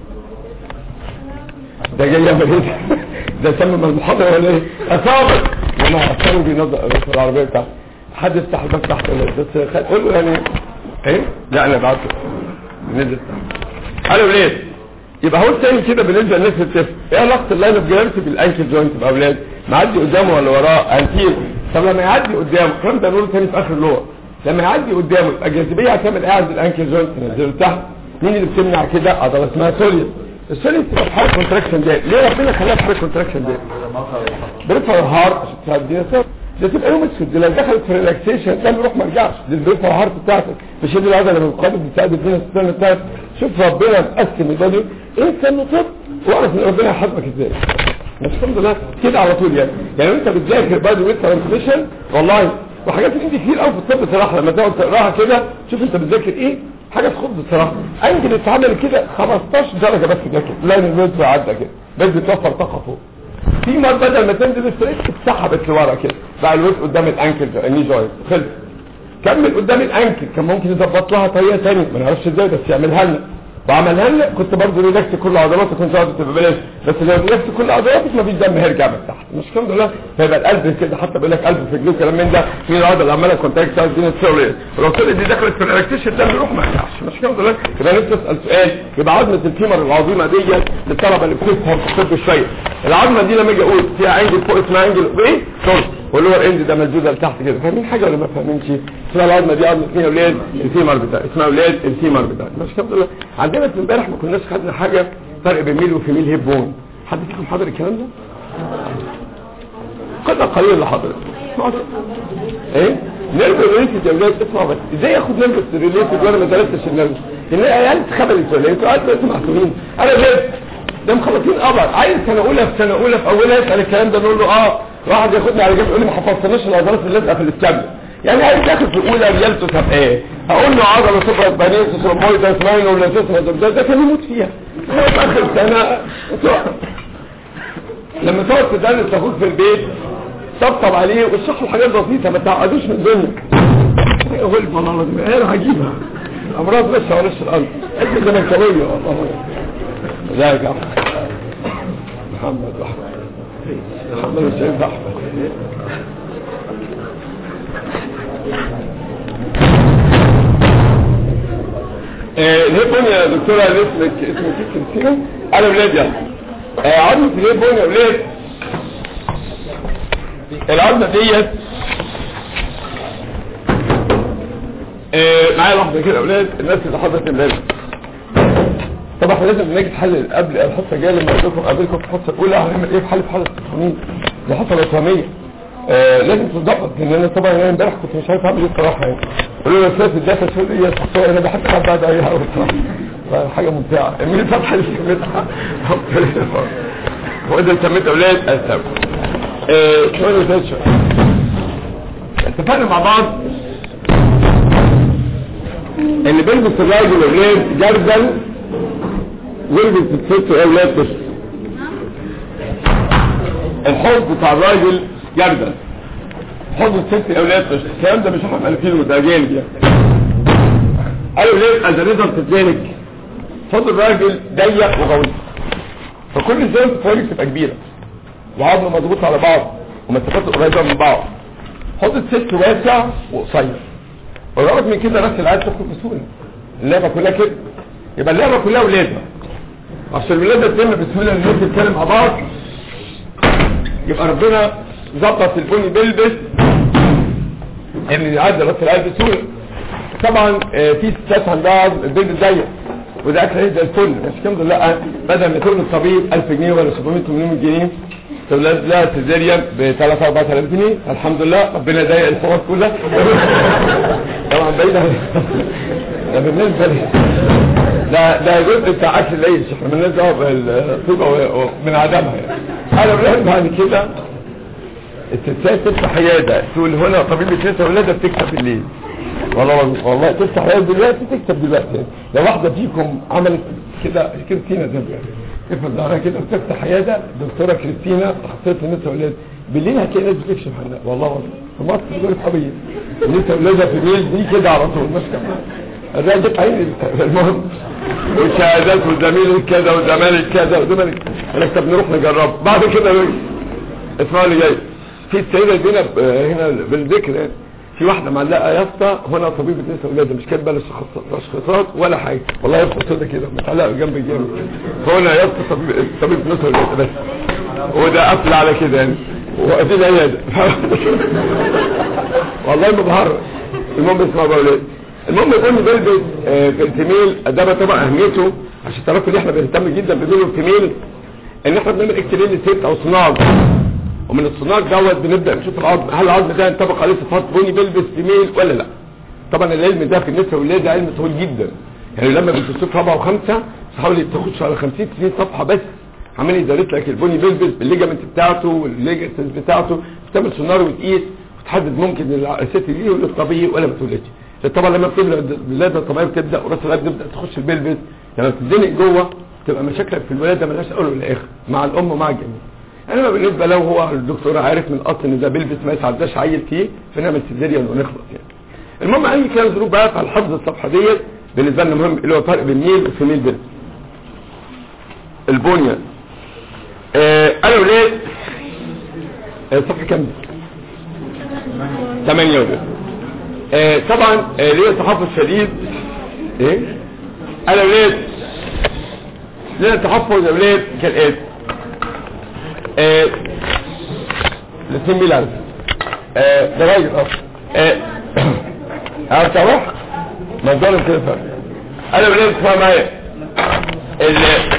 S2: ده جاي يعمل ايه ده سمم المحاضره ولا ايه اصابك وانا اصابه بينظر في العربيه بتاعته حد يفتح الباب تحت ولا إيه؟ بس قول له يعني ايه لا انا بعته نزل تحت قالوا ليه يبقى هو الثاني كده بالنسبه للناس اللي بتفهم ايه علاقه اللاين اوف جرافيتي بالانكل جوينت يا اولاد معدي قدامه ولا وراه انتير طب لما يعدي قدامه الكلام ده نقوله تاني في اخر اللور لما يعدي قدامه يبقى الجاذبيه هتعمل ايه عند الانكل جوينت تنزله تحت مين اللي بتمنع كده عضله اسمها سوليد السوليد تبقى في حاله كونتراكشن ده ليه ربنا خلاها في حاله كونتراكشن ده بريفر هارت عشان تهديها سبب ده تبقى يوم اسود دي لو دخلت في ريلاكسيشن ده بيروح ما رجعش دي البريفر هارت بتاعتك مش دي العضله اللي بتقابل بتساعد الدنيا السنه بتاعتك شوف ربنا مقسم الدنيا انسى انه طب واعرف ان ربنا يحاسبك ازاي مش الحمد لله كده على طول يعني يعني انت بتذاكر بعد ويت ترانسميشن والله وحاجات عندي كتير قوي في الطب بصراحه لما تقعد تقراها كده شوف انت بتذاكر ايه حاجه تخض بصراحه انجل اتعمل كده 15 درجه بس كده لاين الويت عدى كده بس بتوفر طاقه فوق في مره بدل ما تنزل ستريت اتسحبت لورا كده بقى الويت قدام الانكل الني جوينت خلص كمل قدام الانكل كان ممكن يظبط لها طريقه ثانيه ما نعرفش ازاي بس يعملها لنا وعملها لنا كنت برضه ريلاكس كل عضلاتك كنت قاعد تبقى ببلاش بس لو ريلاكس كل عضلاتك مفيش دم هيرجع من تحت مش الحمد لله فيبقى القلب كده حتى بيقول لك قلب في رجليه كلام من ده في العضله اللي عماله كونتاكت سايد دي السوليد ولو السوليد دي دخلت في الريلاكسيشن الدم يروح ما يرجعش مش الحمد لله يبقى نفسي اسال سؤال يبقى عظمه الفيمر العظيمه دي للطلبه اللي بتفهم في الطب شويه العظمه دي لما اجي اقول فيها انجل فوق اسمها انجل ايه سوري واللور اند ده ملزوزه لتحت كده فاهمين حاجه ولا ما فاهمينش اسمها العظمه دي عظمه مين يا اولاد الفيمر بتاع اسمها اولاد الفيمر بتاع مش الحمد لله عندنا في امبارح ما كناش خدنا حاجه فرق بين ميل وفيميل هيب بون حد فيكم حاضر الكلام ده قدر قليل لحضرتك ايه نيرف ريليتد يا اولاد اسمعوا بس ازاي اخد نيرف ريليتد وانا ما درستش النيرف ان العيال اتخبلت ولا انتوا قاعدين انتوا معصومين انا جبت ده مخلصين قبر عايز سنه اولى في سنه اولى في اولها يسال الكلام ده نقول له اه واحد ياخدني على جنب يقول لي ما حفظتناش العضلات اللي لازقه في الاستابل يعني عايز ياخد في اولى ريالته طب ايه هقول له عضله سوبر بانيس رومويدس ماينو لاسوس ده ده كان يموت فيها هو في اخر سنه لما تقعد تدرس اخوك في البيت طبطب عليه واشرح له حاجات بسيطه ما تعقدوش من الدنيا يقول والله العظيم انا هجيبها امراض بس على وش الارض انت زملكاويه والله ازيك يا محمد احمد محمد السيد احمد الهيبون يا دكتورة اسمك اسمك كريستينا انا ولاد يلا عظمة الهيبون يا ولاد العظمة ديت معايا لحظة كده يا ولاد الناس اللي حضرت امبارح طبعا احنا لازم نجد حل قبل الحصه الجايه لما اقابلكم اقابلكم في الحصه الاولى هنعمل ايه في حل في حاله التقنين دي حصه الاسلاميه آه لازم تتظبط لان انا طبعا انا امبارح كنت مش عارف اعمل ايه الصراحه يعني قالوا لي استاذ الداتا شو دي الصور انا بحب حد بعد اي حاجه حاجه ممتعه مين فتح اللي سميتها هو ده سميت اولاد اسف ايه شويه ده شويه اتفقنا مع بعض ان بيلبس الراجل والولاد جردل ويلبس الست واولاد بس الحوض بتاع الراجل جردل حوض الست اولاد بس الكلام ده مش احنا مالكينه ده جامد يعني قالوا ليه از ريزلت ذلك صوت الراجل ضيق وغويط فكل زي الفوارق تبقى كبيره وعظمه مضغوط على بعض ومسافات قريبه من بعض حوض الست واسع وقصير والغرض من كده نفس العيال تدخل بسهوله اللعبه كلها كده يبقى اللعبه كلها ولاده عشان الولاده تتم بسهوله الناس تتكلم مع بعض يبقى ربنا ظبط البني بيلبس ان يعدي راس العيال بسهوله طبعا آه، في ستات عندها عظم البيلبس ضيق وده اكل زي الفل بس الحمد لله بدل ما تقول الطبيب 1000 جنيه ولا 700 800 جنيه تولد لها سيزيريان ب 3 4000 جنيه الحمد لله ربنا ضيق الفرص كلها طبعا بعيد عن ده بالنسبه لي ده ده جزء بتاع اكل العيش احنا مالناش دعوه بالطيبه و- ومن عدمها يعني انا بقول بعد كده الستات تفتح عياده تقول هنا طبيب النساء ولاده بتكسب بالليل والله والله تفتح عياده دلوقتي تكسب دلوقتي لو واحده فيكم عملت كده كريستينا زي ما تفضل ظهرها كده وتفتح عياده دكتوره كريستينا اخصائيه النساء والولاد بالليل هتلاقي ناس بتكشف عنها والله والله في مصر دول حبيه النساء والولادها في الليل دي كده على طول مش كده الراجل عيني المهم وشهادات وزميل كذا وزمالك كذا وزمالك انا طب نروح نجرب بعد كده نرجع. اسمعوا اللي جاي في السيده دينا ب- هنا بالذكر يعني في واحده معلقه يافطه هنا طبيبه نساء ولادها مش كاتبه لا تشخيصات ولا حاجه والله يافطه سودا كده متعلقه جنب الجنب هنا يافطه طبيب طبيب نساء ولادها بس وده قفل على كده يعني وادي العياده والله ما بهرج المهم اسمعوا بقى ولاد المهم يكون بيلبس آه، في الفيميل ده بقى طبعا اهميته عشان تعرفوا ان احنا بنهتم جدا بدور الفيميل ان احنا بنعمل اكترين للست او صناعه ومن الصناعه دوت بنبدا نشوف العظم هل العظم ده ينطبق عليه صفات بني بيلبس فيميل ولا لا طبعا العلم ده في النساء والولاد ده علم طويل جدا يعني لما بتشوف رابعه وخمسه تحاول تخش على 50 60 صفحه بس عمال يدرس لك البني بيلبس بالليجامنت بتاعته والليجامنت بتاعته بتعمل سونار وتقيس وتحدد ممكن الع- الست دي يولد طبيعي ولا ما تولدش طبعا لما بتبدا الولاده الطبيعيه بتبدا وراس العيب تبدا تخش البلبس لما بتتزنق جوه تبقى مشاكلك في الولاده ملهاش اول ولا اخر مع الام ومع الجميع انما بالنسبه لو هو الدكتور عارف من الاصل ان ده بيلبس ما يساعدناش عيل فيه فنعمل سيزيريان ونخلص يعني المهم اي كان ظروف بقى على حفظ الصفحه ديت بالنسبه لنا مهم اللي هو فرق بين ميل وفيميل بيلبس البنيه آه قالوا ليه آه، صفحه كام دي 8 ودي. آه طبعا آه ليه تحفظ شديد ايه قالوا ليه ليه تحفظ يا اولاد كالاتي آه الاثنين ميل عارف آه ده راجل اه آه، عارف تروح موضوع كده فرق انا بلاد اسمها معايا ال-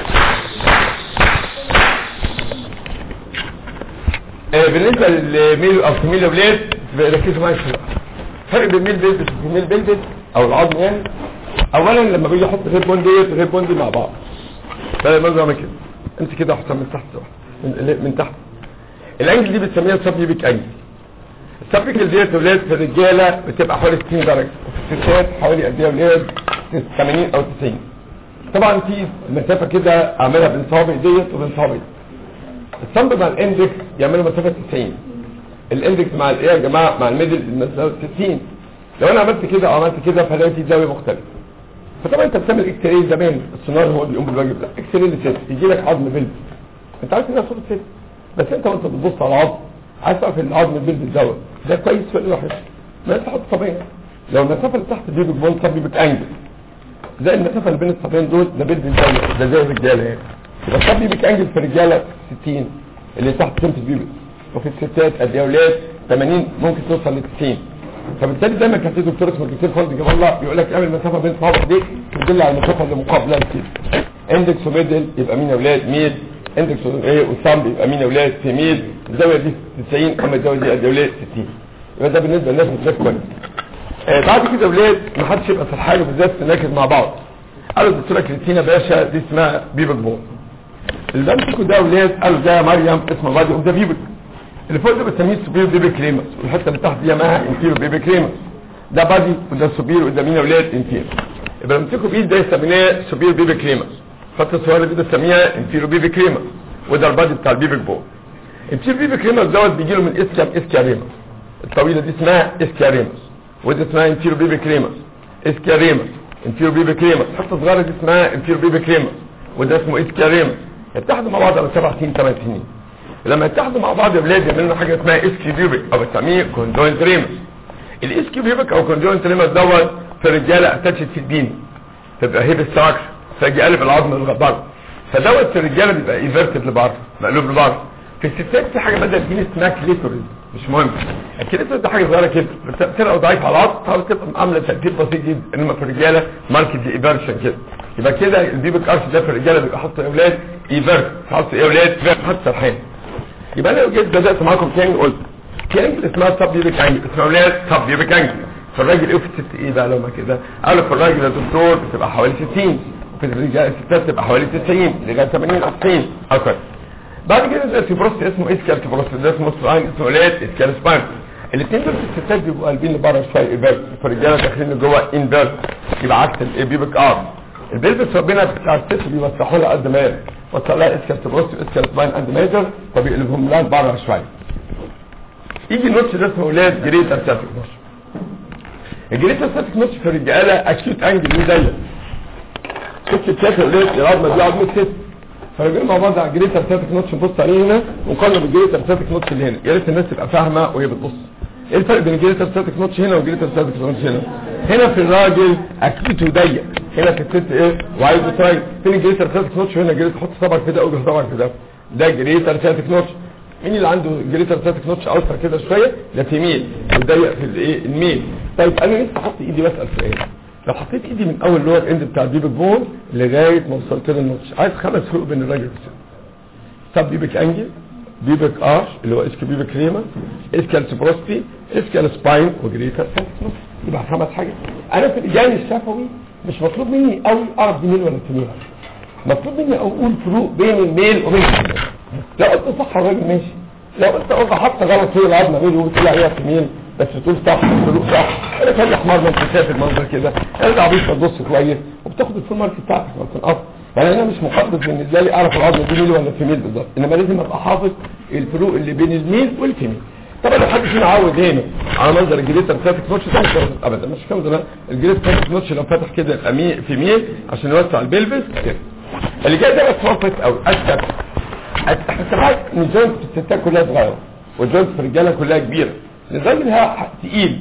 S2: آه، بالنسبه للميل او فيميل اولاد ركزوا معايا شويه فرق بين ميل بيلبس وفيميل بيلبس او العظم يعني اولا لما بيجي احط الهيد بوند ديت والهيد بوند دي مع بعض فاهم قصدي اعمل كده امسك كده احطها من تحت واحد. من, من تحت الانجل دي بتسميها سبيبك انجل السبيبك ديت ولاد في الرجاله بتبقى حوالي 60 درجه وفي الستات حوالي قد ايه يا ولاد 80 او 90 طبعا في مسافه كده اعملها بين صوابعي ديت وبين صوابعي الصمد مع الاندكس يعملوا مسافه 90 الاندكس مع الايه يا جماعه مع الميدل مسافه 60 لو انا عملت كده او عملت كده فلاقي في زاويه مختلفه فطبعا انت بتعمل اكس راي زمان السونار هو اللي بيقوم بالواجب ده اكس راي للست يجي لك عظم بلد انت عارف انها صوره ست بس انت وانت بتبص على العظم عايز تعرف ان العظم البلد دوت ده كويس ولا وحش ما انت تحط طبيعي لو المسافه اللي تحت دي بتبون طب انجل زي المسافه اللي بين الصفين دول ده بلد زي ده زي الرجاله يعني يبقى الطب بيبقى انجل في الرجاله 60 اللي تحت سمت بيبقى وفي الستات قد ايه يا اولاد 80 ممكن توصل ل 90 فبالتالي دايما كان في دكتور اسمه الدكتور خالد جاب الله يقول لك اعمل مسافه بين صوابعك دي تدل على المسافه اللي مقابله لكده اندكس وميدل يبقى مين يا اولاد ميد اندكس ايه والثامب يبقى مين يا اولاد فيميل الزاويه دي 90 اما الزاويه دي قد ايه يا اولاد 60 يبقى ده بالنسبه للناس بتذاكر كويس آه بعد كده يا اولاد ما حدش يبقى في الحاجه بالذات نركز مع بعض قالوا الدكتوره كريستينا باشا دي اسمها بيبك بون اللي بمسكه ده يا اولاد قالوا ده يا مريم اسمه بعد ده بيبك اللي فوق ده بنسميه سوبير بيبي كريمس والحته اللي تحت دي اسمها انفيرو بيبي كريمس ده بادي وده سوبير وده مين يا اولاد انفيرو يبقى بمسكه بايد ده يسميناه سوبير بيبي كريمس خط الصغيره دي بنسميها انفيرو بيبي كريمس وده البادي بتاع البيبي بول انفيرو بيبي كريمس دوت بيجي له من اسكام اسكاريمس الطويله دي اسمها اسكاريمس ودي اسمها انفيرو بيبي كريمس اسكاريمس انفيرو بيبي كريمس حته صغيره دي اسمها انفيرو بيبي كريمس وده اسمه ايس كريمس يتحدوا مع بعض على سبع سنين ثمان سنين لما يتحدوا مع بعض يا ولاد يعملوا لنا حاجه اسمها اسكي بيوبك او بنسميه كوندوين ريمس الاسكي بيوبك او كوندوين ريمس دوت في الرجاله اتاتشت في الدين تبقى هيب الساكس فيجي قلب العظم لبره فدوت في الرجاله بيبقى ايفيرتد لبره مقلوب لبره في الستات في حاجه بدل دي اسمها كليتوريز مش مهم الكليتوريز ده حاجه صغيره كده بتبقى ضعيفه على العظم فبتبقى عامله ترتيب بسيط جدا انما في الرجاله ماركت ايفيرشن كده يبقى كده البيبك ارش ده في الرجاله بيبقى حاطط يا اولاد ايفيرت حاطط يا اولاد حتى الحين يبقى انا لو جيت بدات معاكم تاني قلت في انجل اسمها سب بيبك انجل اسمها اولاد سب بيبك انجل في الراجل ايه وفي الست ايه بقى لما كده قالوا في الراجل يا دكتور بتبقى حوالي 60 وفي الرجال الستات تبقى حوالي 90 لغايه 80 او 90 اكتر بعد كده ده التيبروست اسمه اسكال تيبروست ده اسمه سباين اسمه اولاد اسكال سباين الاثنين دول في الستات بيبقوا قلبين لبره شويه ايفيرت في الرجاله داخلين لجوه انفيرت يبقى عكس البيبك ار البيلبس ربنا بتاع الست بيوسعوا لها قد ما يقدر وصل لها اسكال تيبروست واسكال سباين قد ما يقدر فبيقلبهم لها لبره شويه يجي النوتش ده اسمه اولاد جريتر ساتيك نوتش الجريتر ساتيك نوتش في الرجاله اكيوت انجل مين زيه ست ستات اولاد العظمه دي عظمه ست فراجعين مع بعض على الجريتر ساتيك نوتش نبص عليه هنا ونقارنه بالجريتر ساتيك نوتش اللي هنا يا ريت الناس تبقى فاهمه وهي بتبص ايه الفرق بين الجريتر ساتيك نوتش هنا والجريتر ساتيك نوتش هنا هنا في الراجل اكيد وضيق هنا في الست ايه وعايز طيب فين الجريتر ساتيك نوتش هنا جريتر حط صبعك كده او صبعك كده ده جريتر ساتيك نوتش مين اللي عنده جريتر ساتيك نوتش اوسع كده شويه ده في ميل وضيق في الايه الميل طيب انا لسه احط ايدي بسال سؤال لو حطيت ايدي من اول لور اند بتاع البيبك بون لغايه ما وصلت للنوتش عايز خمس فروق بين الراجل والست سب بيبك انجل بيبك ارش اللي هو اسك بيبك ريما اسكال سبروستي اسكال سباين وجريتر ساتيك نوتش يبقى خمس حاجات انا في الجانب الشفوي مش مطلوب مني قوي اعرف دي ميل ولا تميل مطلوب مني اقول فروق بين الميل وبين الفيميل لو قلت صح الراجل ماشي لو قلت قلت حتى غلط هي العظمه ميل وطلع هي تميل بس تقول صح الفروق صح انا خلي حمار ما انت شايف المنظر كده ارجع بيش تبص كويس وبتاخد الفول مارك بتاعتك ما تنقص يعني انا مش مقدس بالنسبه لي اعرف العظمه دي ميل ولا فيميل بالظبط انما لازم ابقى حافظ الفروق اللي بين الميل والفيميل طبعا لو حد فينا عود هنا على منظر الجليتر ساتيك نوتش ده مش ابدا مش كده ده الجليتر ساتيك نوتش لو فتح كده يبقى مي في ميل عشان يوسع البلبس كده اللي جاي ده بس وقفت او اكتر احنا سمعت ان الجوينت في الستات كلها صغيره والجوينت في الرجاله كلها كبيره الراجل ها تقيل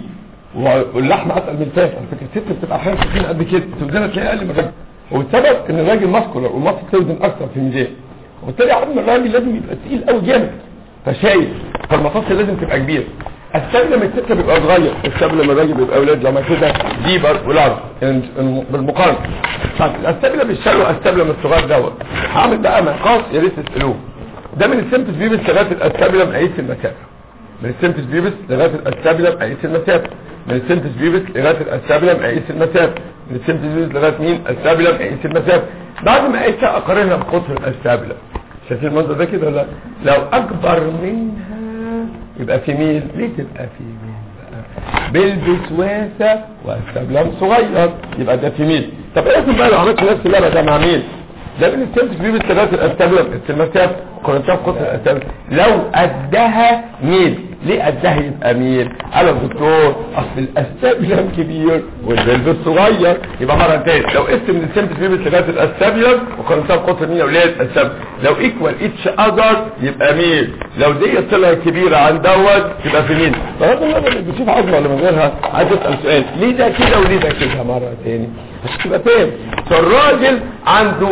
S2: واللحم اتقل من الفات على فكره الست بتبقى احيانا تخين قد كده توزنها تلاقي اقل من الراجل والسبب ان الراجل ماسكولار والماسك توزن اكثر في الميزان وبالتالي عظم الراجل لازم يبقى تقيل قوي جامد فشايل فالمفاصل لازم تبقى كبيره السبلم الست بيبقى صغير السبلم الراجل بيبقى اولاد لما كده ديبر ولارج بالمقارنه طب السبلم الشلو السبلم الصغير دوت هعمل بقى مقاس يا ريت تسالوه ده من السمبس بيبس لغايه السبلم قيس المسافه من السمبس بيبس لغايه السبلم قيس المسافه من السمبس بيبس لغايه السبلم قيس المسافه من السمبس بيبس لغايه مين السبلم قيس المسافه بعد ما قيسها اقارنها بقطر السبلم شايفين المنظر ده كده ولا لو اكبر منها يبقى في ميل ليه تبقى في ميل بقى بلبس واسع واستبلام صغير يبقى ده في ميل طب ايه بقى لو عملت نفس اللعبه ده مع ميل ده من السمس بيبس لغايه الاستبلم السمسات قارنتها بقطر الاستبلم لو قدها ميل ليه قدها يبقى ميل قال الدكتور اصل الاستبلم كبير والبلبس صغير يبقى مره تاني لو قست من السمس بيبس لغايه الاستبلم وقارنتها بقطر مين يا اولاد السبلم لو ايكوال اتش اذر يبقى ميل لو دي طلعت كبيره عن دوت يبقى في ميل فهذا النظر اللي بتشوف عظمه ولا من غيرها عايز اسال سؤال ليه ده كده وليه ده كده مره تاني مش تبقى فاهم فالراجل عنده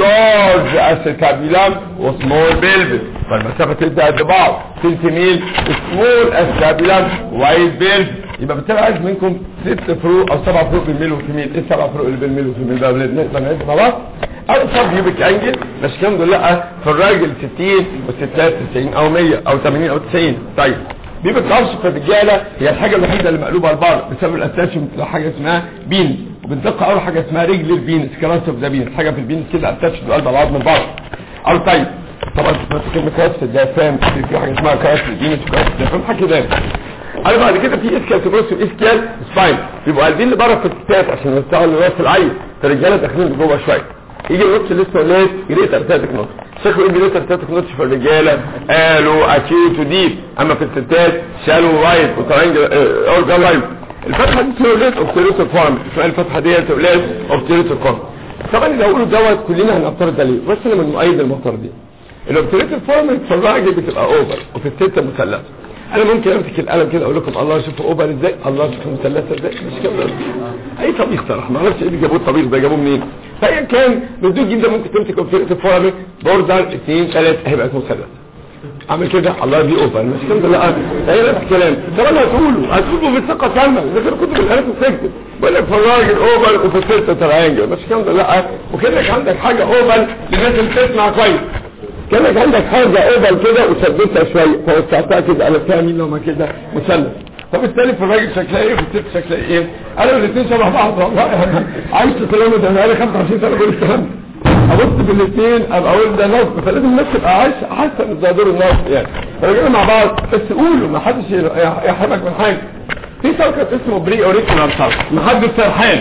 S2: لارج اسكابيلام وسمول بيلبس فالمسافه تبدا قد بعض تلت ميل سمول اسكابيلام وايد بيلبس يبقى بالتالي عايز منكم ست فروق او سبع فروق بين ميل وفيميل ايه السبع فروق اللي بين ميل وفيميل ده نقدر نعد مع بعض اول صف يوبك انجل مش الكلام ده لا في الراجل 60 والستات 90 او 100 او 80 او 90 طيب بيبقى القرش في الرجاله هي الحاجه الوحيده اللي مقلوبه على البعض بسبب الاتاتشمنت حاجه اسمها بينز وبالدقه اول حاجه اسمها رجل البينز كلاس اوف ذا بينز حاجه في البينز كده اتاتش بقلب على عظم البعض او طيب طبعا كلمه كلاس في الديافرام في حاجه اسمها كلاس البينز وكلاس الديافرام حاجه كده انا بعد كده في اسكال تبروس واسكال سباين بيبقوا قلبين لبره في الستات عشان يوسعوا لراس العين فالرجاله داخلين لجوه شويه يجي النص لسه ولاد جريتر تاتك نص شكله ايه جريتر تاتك نص في الرجاله قالوا اكيوت وديب اما في الستات شالوا وايد وطالعين اورجا لايف الفتحه دي اسمها ولاد اوبتيريتور فورم اسمها الفتحه ديت ولاد اوبتيريتور فورم طبعا اللي هقوله دوت كلنا هنعترض عليه بس انا من مؤيد المعترضين الاوبتيريتور فورم في الراجل بتبقى اوفر وفي الستة مثلث انا ممكن امسك القلم كده اقول لكم الله شوفوا اوفر ازاي الله شوفوا مثلثه ازاي مش كده اي طبيخ صراحه ما اعرفش ايه اللي جابوه الطبيخ ده جابوه منين فايا كان بدون جدا ممكن تمسك اوبتيريتور فورم بوردر اثنين ثلاثه هيبقى اسمه مثلث عامل كده الله دي اوفر مش كده لا هي نفس الكلام طبعا هتقولوا هتقولوا بثقه تامه اذا كان كنت بالالف وسكت بقول لك في الراجل اوفر وفي الستة تريانجل مش كده لا وكانك عندك حاجه اوفر للناس اللي بتسمع كويس كانك عندك حاجه اوفر كده وثبتها شويه فوسعتها كده قلبتها مين لما كده مثلث فبالتالي في الراجل شكلها ايه وفي الست شكلها ايه انا الاثنين شبه بعض والله عايش الكلام ده انا بقالي 25 سنه بقول الكلام ده ابص بالاثنين ابقى اقول ده نصب فلازم الناس تبقى عايشه حاسه ان ده دور النصب يعني فراجعين مع بعض بس قولوا ما حدش يحرمك من حاجه في سلكه اسمه بري اوريكولار سلكه ما حدش سرحان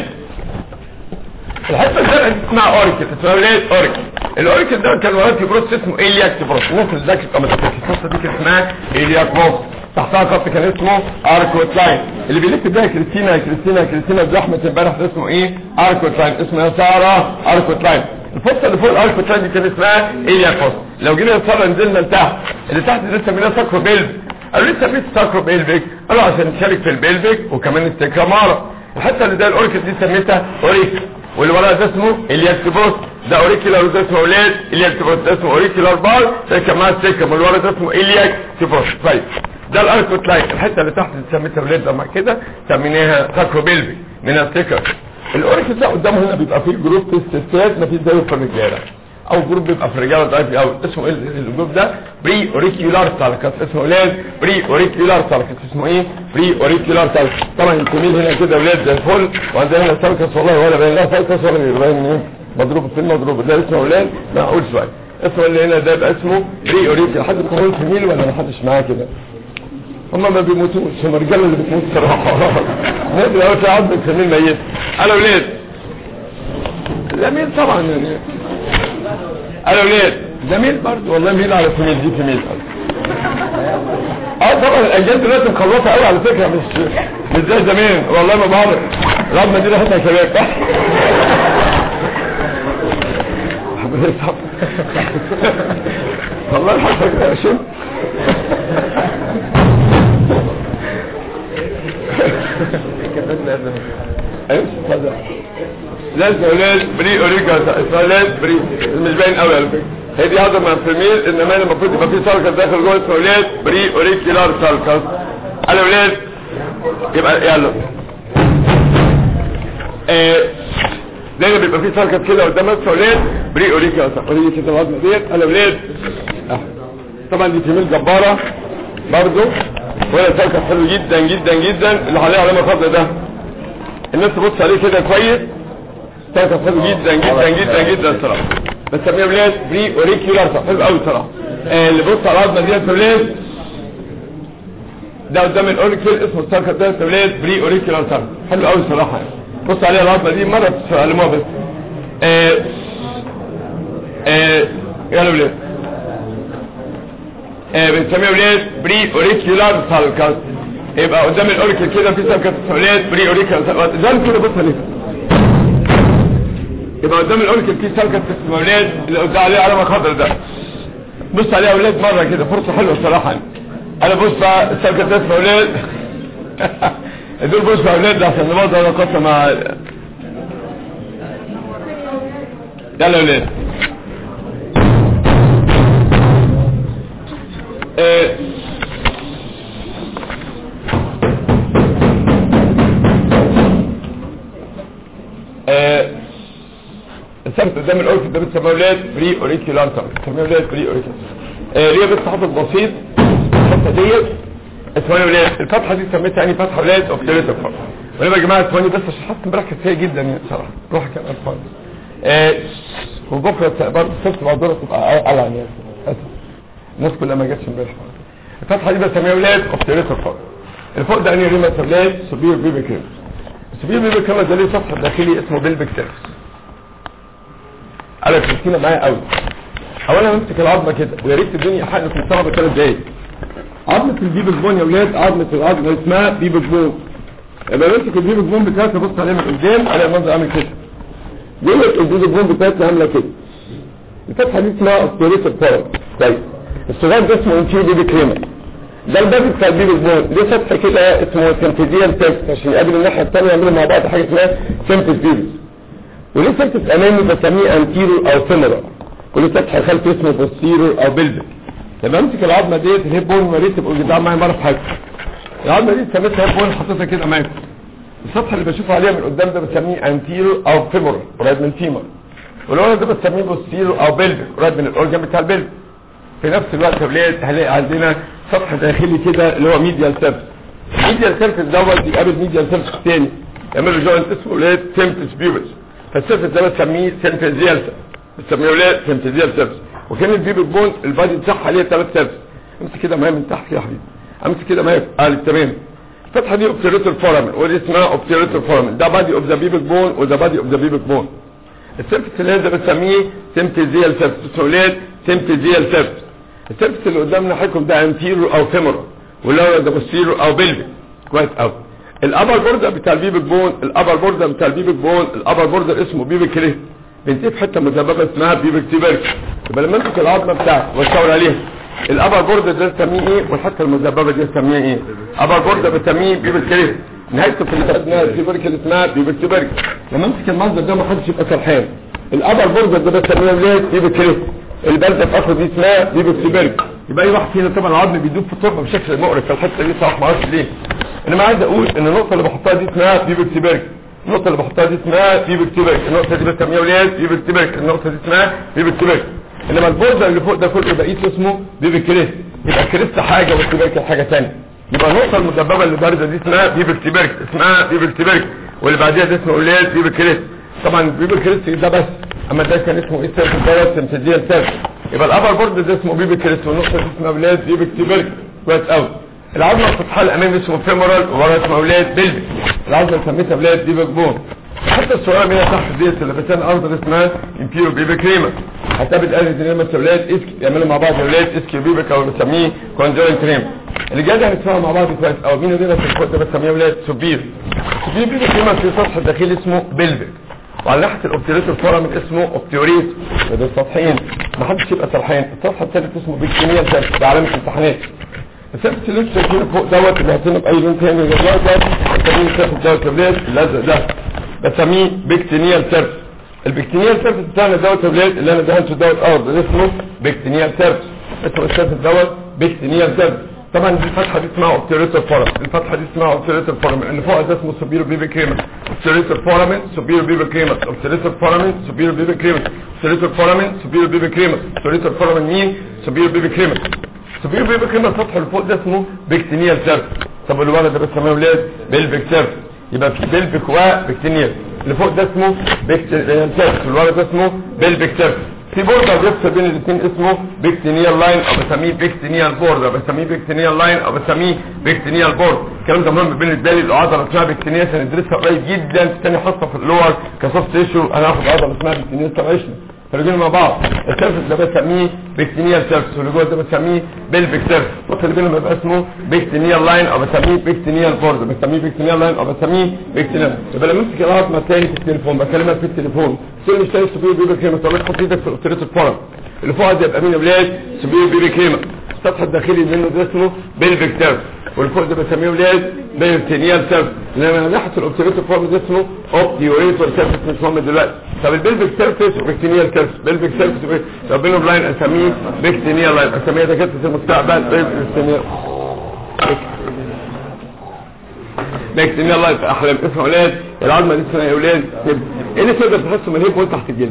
S2: الحته الزرقاء دي اسمها اوريكل اسمها ليه اوريكل الاوريكل ده كان وراه في بروس اسمه ايلياك بروس الناس اللي ذاكرت اما ذاكرت القصه دي كان اسمها ايلياك بروس تحتها خط كان اسمه اركوت لاين اللي بيلف بيها كريستينا كريستينا كريستينا بزحمه امبارح ده اسمه ايه اركوت لاين اسمها ساره اركوت لاين الفصل اللي فوق الاركوت لاين دي كان اسمها ايلياك بروس لو جينا ساره نزلنا لتحت اللي تحت دي سميناها ساكرو بيلف قالوا لي سميت ساكرو بيلفيك قالوا عشان نشارك في البيلفيك وكمان استكراماره الحته اللي ده الاوركل دي سميتها اوريكل واللي وراها ده اسمه الياكتيبوس ده اوريكيولار ده اسمه اولاد الياكتيبوس ده اسمه اوريكيولار بار ده كمان سيكم واللي ورا ده اسمه الياكتيبوس طيب ده الاركوت لاين الحته اللي تحت اللي سميتها اولاد لما كده سميناها ساكروبيلفي من السيكر الاوريكل ده قدامه هنا بيبقى فيه جروب في الستات ما فيش زيه في الرجاله او جروب بيبقى في الرجاله ضعيف قوي اسمه ايه الجروب ده بري اوريكيولار سالكس اسمه اولاد بري اوريكيولار سالكس اسمه ايه بري اوريكيولار سالكس طبعا الكميل هنا كده اولاد زي الفل وعندنا هنا سالكس والله ولا باين لا سالكس ولا باين ايه مضروب في المضروب ده اسمه اولاد معقول شويه اسمه اللي هنا ده يبقى اسمه بري اوريكيولار حد كمان في ميل ولا ما حدش معاه كده هم ما بيموتوش هم الرجاله اللي بتموت صراحه نادي لو في عظم الكميل ميت انا اولاد جميل طبعا يعني انا ولاد جميل برضه والله ميل على سميل دي سميل اه طبعا الاجيال دلوقتي مخلصه قوي على فكره مش مش زي زمان والله ما بعرف ربنا دي راحتها شباب والله الحمد لله يا شيخ لازم اولاد بري اوريجا اولاد بري مش باين قوي على فكره هي دي هضم في الميل انما المفروض يبقى في سالكس داخل جوه اسمه اولاد بري اوريكيولار سالكس على اولاد يبقى يلا آه زي ما بيبقى في سالكس كده قدام اسمه اولاد بري اوريكيولار سالكس كده العظمه ديت على اولاد طبعا دي تميل جباره برضو ولا سالكس حلو جدا جدا جدا اللي عليه علامه فضل ده الناس تبص عليه كده كويس سالكس حلو جدا جدا جدا جدا الصراحه بنسميها ولاد بري اوريكيولار حلو قوي صراحه آه اللي بص على العظمه ديت ولاد ده قدام الاوريكل اسمه السالكس ده ولاد بري اوريكيولار سالكس حلو قوي صراحه بص عليها العظمه دي مره تسلموها بس آه آه يلا ولاد آه بنسميها ولاد بري اوريكيولار سالكس يبقى قدام الاوريكل كده في سالكس ولاد بري اوريكيولار سالكس زي كده بص عليها يبقى قدام الاوركل في سلكه اسمها اولاد اللي قدام عليها علامه خضراء ده بص عليها اولاد مره كده فرصه حلوه الصراحه انا بص بقى السلكه دي اسمها اولاد دول بص على اولاد عشان نبقى على قصه مع يلا اولاد ايه ايه السبت قدام الاوركل ده بتسميه ولاد بري اوريكيولار سبت بتسميه ولاد بري اوريكيولار آه ليه بس حافظ بسيط الفتحه ديت اسمها ولاد الفتحه دي سميتها يعني فتحه ولاد اوف ديليتر فرق وانا يا جماعه اسمعني بس عشان حاسس امبارح كانت سيئه جدا يعني بصراحه روح كان الفاظ آه وبكره برضه السبت بعد تبقى قلع يعني اسف الناس كلها ما جاتش امبارح الفتحه دي بسميها ولاد اوف ديليتر فرق الفوق ده يعني ريما ولاد سوبير بيبي كريم السوبير بيبي كريم ده ليه سطح داخلي اسمه بيلبك سيرفس على كريستينا معايا قوي اولا امسك العظمه كده ويا ريت الدنيا حقن في الصعبه ثلاث دقايق عظمه البيبك بون يا ولاد عظمه العظمه اسمها بيبك بون لما بمسك البيبي بون بتاعتي بص عليه من قدام الاقي المنظر عامل كده دي البيبي بون بتاعتي عامله كده الفتحه دي اسمها اوستيريت الفرد طيب الصغير ده اسمه انتيو بيبي كريمر ده الباب بتاع البيبي بون ليه فتحه كده اسمه سنتيديال تيست عشان يقابل الناحيه الثانيه يعملوا مع بعض حاجه اسمها سنتس بيبي وليه سنتس امامي بسميه انتيرو او فيمورا وليه فتحه خلفي اسمه بوستيرو او بلبك لما امسك العظمه ديت الهيب بون مريت تبقوا جدعان معايا مره في حاجه العظمه دي سميتها هيب بون حطيتها كده معاكم السطح اللي بشوفه عليها من قدام ده بسميه انتيرو او فيمورا قريب من الفيمر والورا ده بسميه بوستيرو او بلبك قريب من الاورجن بتاع البلبك في نفس الوقت هنلاقي هنلاقي عندنا سطح داخلي كده اللي هو ميديال سيرفس ميديال سيرفس دوت يقابل ميديال سيرفس تاني يعملوا جوينت اسمه ولاد سيمتس بيوبس فالسيرفس ده بسميه سيمتزيال بسميه ولاد سيمتزيال سيرفس وكان البيبي بون البادي بتاعها عليه ثلاث سيرفس امسك كده معايا من تحت كده يا حبيبي امسك كده معايا قال تمام الفتحه دي اوبتيريتور فورامن ودي اسمها اوبتيريتور فورامن ده بادي اوف ذا بيبي بون وده بادي اوف ذا بيبي بون السيرفس اللي هنا ده بسميه سيمتزيال سيرفس اسمه ولاد سيمتزيال سيرفس السيرفس اللي قدام ناحيتكم ده انتيرو او فيمورا واللي ده بوستيرو او بلبك كويس قوي الابر بوردر بتاع البيبك بون الابر بوردر بتاع البيبك بون الابر بوردر اسمه بيبك كريت بنتيه في حته مذببه اسمها بيبك تيبرك يبقى لما امسك العظمه بتاعتي واشاور عليها الابر بوردر ده بسميه ايه والحته المذببه دي بسميها ايه ابر بوردر بسميه بيبك كريت نهايته في اللي اسمها تيبرك اللي اسمها بيبك تيبرك لما امسك المنظر ده ما حدش يبقى سرحان الابر بوردر ده بسميه ايه بيبك كريت البلده في اخر دي اسمها بيبك تيبرك يبقى اي واحد فينا طبعا العظم بيدوب في التربه بشكل مقرف في الحته دي صح ما اعرفش ليه انما عايز اقول ان النقطه اللي بحطها دي اسمها بيبك تيبرك النقطه اللي بحطها دي اسمها بيبك تيبرك النقطه دي بسميها ولاد بيبك تيبرك النقطه دي اسمها بيبك تيبرك انما البوردر اللي فوق ده كله بقيته اسمه بيبك كريست يبقى كريست حاجه والتيبرك حاجه ثانيه يبقى النقطه المدببه اللي بارده دي اسمها بيبك تيبرك اسمها بيبك تيبرك واللي بعديها ده اسمه ولاد بيبك كريست طبعا بيبك كريست ده بس اما ده كان اسمه ايه سيرف دوت تمثيليه سيرف يبقى الابر بورد ده اسمه بيبك كريست والنقطه دي اسمها ولاد بيبك تيبرك كويس قوي العظمه الفتحه الامامي اسمه فيمورال وورا اسمه ولاد بلبك العظمه سميتها ولاد بيبك بون حتى الصوره من تحت ديت اللي بتان ارض اسمها امبيرو بيبك كريمه هتقابل قالت ان لما ولاد اسك يعملوا مع بعض ولاد اسكي بيبك او بنسميه كونجوين كريم اللي جاي ده هنسمعها مع بعض كويس او مين اللي في الفوق ده بنسميه ولاد سوبير سوبير بيبك كريمه في سطح داخلي اسمه بلبك وعلى ناحيه الاوبتيريتور فورامين اسمه اوبتيوريت ده السطحين ما حدش يبقى سرحان السطح الثالث اسمه بيكتينيا ده علامه امتحانات السقف اللي انتوا شايفينه فوق دوت اللي هتنه باي لون تاني غير دوت بسميه السقف دوت الولاد الازرق ده بسميه بيكتينيال سيرفس البيكتينيال سيرفس بتاعنا دوت يا ولاد اللي انا دهنته دوت ارض ده اسمه بيكتينيال سيرفس اسمه السيرفس دوت بيكتينيال سيرفس طبعا دي الفتحه دي اسمها اوبتيريتور فورم الفتحه دي اسمها اوبتيريتور فورم اللي فوق ده اسمه سوبيرو بيبي كريمس اوبتيريتور فورامين سوبيرو بيبي كريمس اوبتيريتور فورامين سوبيرو بيبي كريمس اوبتيريتور فورامين سوبيرو بيبي كريمس اوبتيريتور فورامين مين سوبيرو بيبي كريمس سوبيرو بيبي كريمس السطح اللي فوق ده اسمه بيكتينيال سيرفس طب اللي ورا ده بنسميه ولاد بيلفيك سيرفس يبقى في بيلفيك وبيكتينيال اللي فوق ده اسمه بيكتينيال سيرفس اللي ورا ده اسمه بيلفيك سيرفس في بوردر بيفصل بين الاثنين اسمه بيكتينيال لاين او بسميه بيكتينيال بوردر بسميه بيكتينيال لاين او بسميه بيكتينيال بورد الكلام ده مهم بالنسبه لي العضله اسمها بيكتينيال هندرسها قريب جدا في ثاني حصه في اللور كسوفت تيشو انا هاخد عضله اسمها بيكتينيال سبعيشن فرجعنا مع بعض السيرفس ده بسميه بيكتينيال سيرفس واللي جوه ده بسميه بيلفيك سيرفس النقطه اللي بينهم يبقى اسمه بيكتينيال لاين او بسميه بيكتينيال بورد بسميه بيكتينيال لاين او بسميه بيكتينيال يبقى لما امسك العظمه تاني في التليفون بكلمك في التليفون سير مش تاني سوبيرو بيبي كريمه طب تحط ايدك في الاوتوريتور فورم اللي فوق ده يبقى مين يا ولاد سوبيرو بيبي كريمه السطح الداخلي منه ده اسمه بيلفيك سيرفس والفوق ده بسميه ولاد بيرتينيال سيرفس لما ناحيه الاوبتيريتور فورم ده اسمه اوبتيوريتور سيرفس مش مهم دلوقتي طب البلفيك سيرفس وبيكتينيال سيرفس بلفيك سيرفس طب بينهم لاين اسميه بيكتينيال لاين اسميها ده كده في المستقبل بيكتينيال بيكتينيال لاين في احلام اسمه اولاد العظمه دي اسمها اولاد ايه اللي تقدر تحسه من الهيب تحت الجلد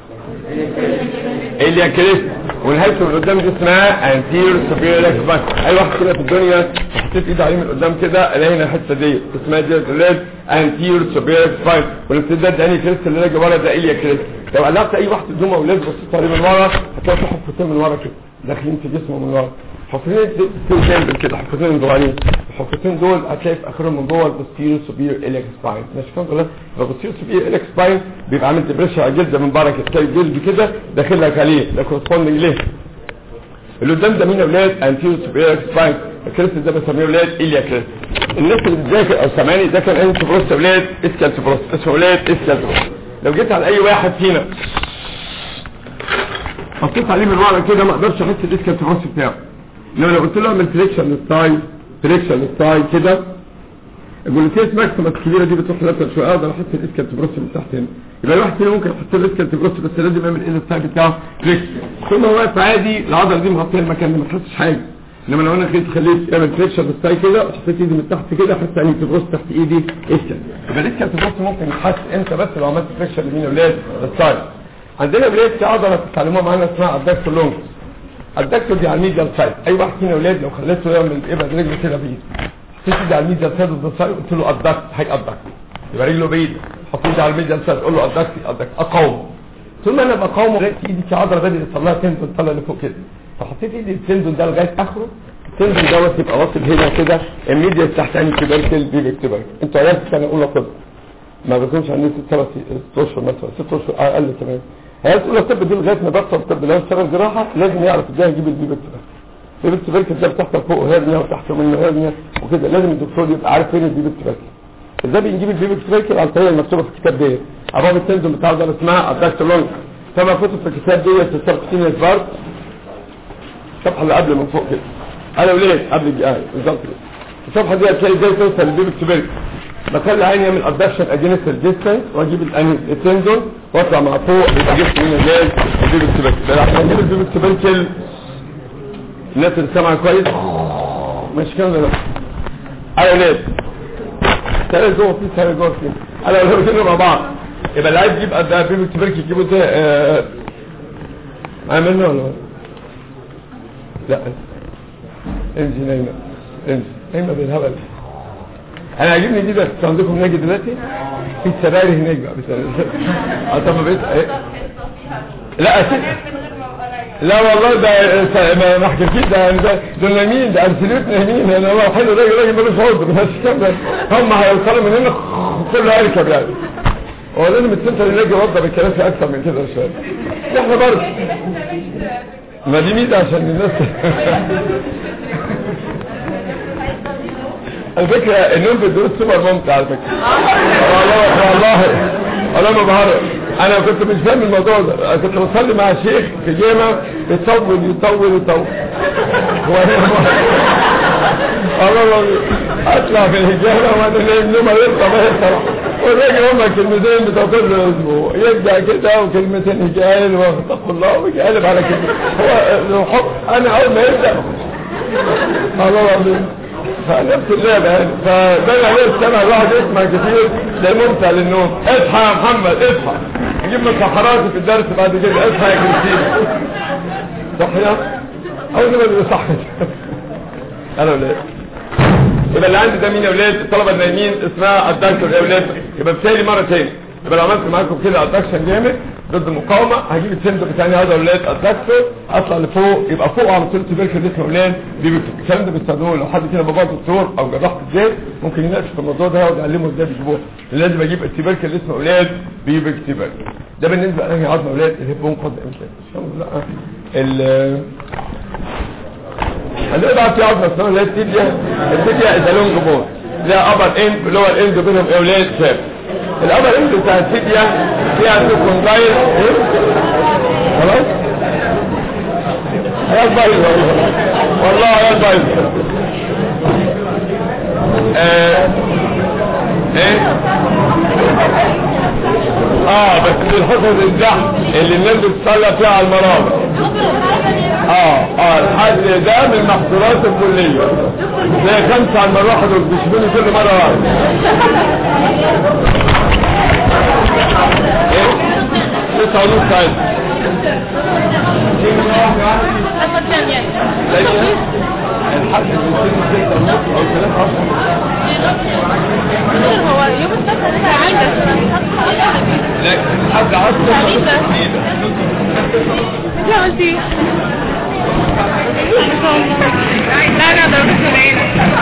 S2: اللي هي كريست والهيبس من قدام دي اسمها انتير سوبيريور اكسبان اي واحد كده في الدنيا حطيت ايدي عليه من قدام كده الاقي هنا الحته دي اسمها دي اولاد انتير سوبيريور اكسبان والامتداد ده انهي كريست اللي راجع ورا ده ايليا كريست لو قلبت اي واحد قدامه اولاد بصيت عليه من ورا هتلاقي في حفتين من ورا كده داخلين في جسمه من ورا حفتين جنب كده حفتين صغيرين الحفتين دول هتلاقي في اخرهم من جوه البوستيريو سوبيريور اليك سباين ماشي كده ولا البوستيريو سوبيريور اليك سباين بيبقى عامل ديبريشن على الجلد من بره كده تلاقي الجلد كده داخل لك عليه ده كورسبوندنج ليه اللي قدام ده مين يا اولاد انتيريو سوبيريور سباين الكريستال ده بسميه ولاد إليا كريستال الناس اللي بتذاكر او سامعني ده كان انت بروست ولاد اسكال بروست اسمه ولاد اسكال بروست لو جيت على اي واحد فينا حطيت عليه من ورا كده ما اقدرش احس الاسكال بروست بتاعه انما لو قلت له اعمل فريكشن للثاي فريكشن للثاي كده الجلوتيس ماكسيمس الكبيره دي بتروح لاتر شويه اقدر احس الاسكال بروست من تحت هنا يبقى الواحد فينا ممكن يحط له الاسكال بروست بس لازم يعمل ايه الثاي بتاعه فريكشن طول ما هو واقف عادي العضله دي مغطيه المكان ده ما تحسش حاجه انما لو انا خليت خليت اعمل فريكشن بالساي كده وحطيت ايدي من تحت كده احس اني تبروس تحت ايدي اسكال يبقى الاسكال تبروس ممكن يتحس امتى بس لو عملت فريكشن لمين يا ولاد الساي عندنا ولاد في عضله بتتعلموها معانا اسمها الدكتور لونج الدكتور دي على الميديال سايد اي واحد فينا ولاد لو خليته يعمل ابعد رجله كده بايده حطيت ايدي على الميديال سايد اوف ذا سايد قلت له الدكت هيقدك يبقى رجله بايد حط ايدي على الميديال سايد قول له الدكت الدكت اقاوم طول ما انا بقاومه لقيت ايدي في عضله بدات يحصل لها تندون طالع لفوق كده فحطيت ايدي التندون ده لغايه اخره التندون دوت يبقى واصل هنا كده الميديال تحت عين تبركل دي بيكتبك انتوا عيال سنه اولى طب ما بيكونش عندي ست سبع ست اشهر مثلا ست اشهر اقل كمان عيال اولى طب دي لغايه ما بطل طب لو اشتغل جراحه لازم يعرف ازاي يجيب البي بيكتبك البي بيكتبك ده بتحصل فوق هرنيا وتحت منه هرنيا وكده لازم الدكتور يبقى عارف فين البي بيكتبك ازاي بنجيب البي بيكتبك على الطريقه المكتوبه في الكتاب ديت ابواب التندون بتاعه ده اسمها الدكتور لونج كما كتب في الكتاب ديت في سبقتين الفرد الصفحه اللي قبل من فوق كده انا وليه قبل الآية بالظبط كده الصفحه دي هتلاقي ازاي توصل للبيبي تبرك بخلي عيني يعمل ادكشن اجينست الديستنس واجيب الأني- التندون واطلع مع فوق يبقى جبت من ازاي البيبي تبرك ده عشان اجيب البيبي تبرك الناس اللي سامعه كويس مش كده لا انا وليه سهل جوه في سهل جوه في انا لو الاثنين مع بعض يبقى اللي عايز يجيب قد بيبي تبرك يجيبه ازاي آه، عملنا ولا لا انجي نايمة انجي نايمة بالهبل انا عاجبني دي بس عندكم هناك دلوقتي في السراير هناك بقى بس اه طب ما بقيت ايه لا أسيب. لا والله ده س- ما- ما حكيتش ده يعني ده دول نايمين ده ارسلوت نايمين انا هو حلو راجل راجل ملوش عذر بس كده هم هيوصلوا من هنا كله هيركب يعني هو لازم السنتر اللي يجي يوضب الكراسي اكتر من كده شويه احنا برضه ما دي ميزه عشان الناس الفكرة النوم في الدروس سوبر ممتع على فكرة والله والله والله ما بهرج انا كنت مش فاهم الموضوع ده أنا كنت بصلي مع شيخ في جامع يطول يطول يطول وأنا- والله العظيم. اطلع في الهجامة وانا نايم نوم يطلع ما يطلع والراجل هما كلمتين بتوع كل اسبوع يبدا كده وكلمتين هجائل واتقوا الله ويقلب على كده هو الحب انا اول ما يبدا الله العظيم فنفس اللعبة يعني فده عليه السنة الواحد يسمع كتير ده ممتع للنوم اصحى يا محمد اصحى نجيب من سحراتي في الدرس بعد كده اصحى يا كريستين صحيح اول ما اللي صحي انا ولاد يبقى اللي عندي ده مين يا ولاد الطلبه النايمين اسمها الدكتور يا ولاد يبقى بتالي مره تاني يبقى لو عملت معاكم كده ادكشن جامد ضد المقاومه هجيب السند بتاعي هذا يا ولاد الدكتور اطلع لفوق يبقى فوق على طول تبركل اسمه ولاد دي بت- الكلام ده بيستخدموه لو حد كده بابا دكتور او جراح ازاي ممكن يناقش في الموضوع ده ويقعد يعلمه ازاي بيجيبوه لازم اجيب التبركل اسمه ولاد بيبك تبركل ده بالنسبه لانهي عظمه ولاد الهيب بون قد امتى لا ال هنقطع في عظمه اسمها اللي هي التibia التibia از لونج بون ليها ابر اند ولور اند بينهم اولاد شاب الابر اند بتاع التibia فيها سيكوندايل خلاص يا بايظ والله والله يا بايظ آه. ايه اه بس في الحصص الزحم اللي الناس بتصلى فيها على المرابع اه اه الحد ده من المحظورات الكلية زي خمسة على المروحة دول بيشوفوني كل مرة واحدة ايه تسعة ونص عايز ثانية الحد بيصير ستة ونص او ثلاثة عشر
S1: هو يوم السبت ده عايزة
S2: لكن الحد عشر
S1: لا قلتي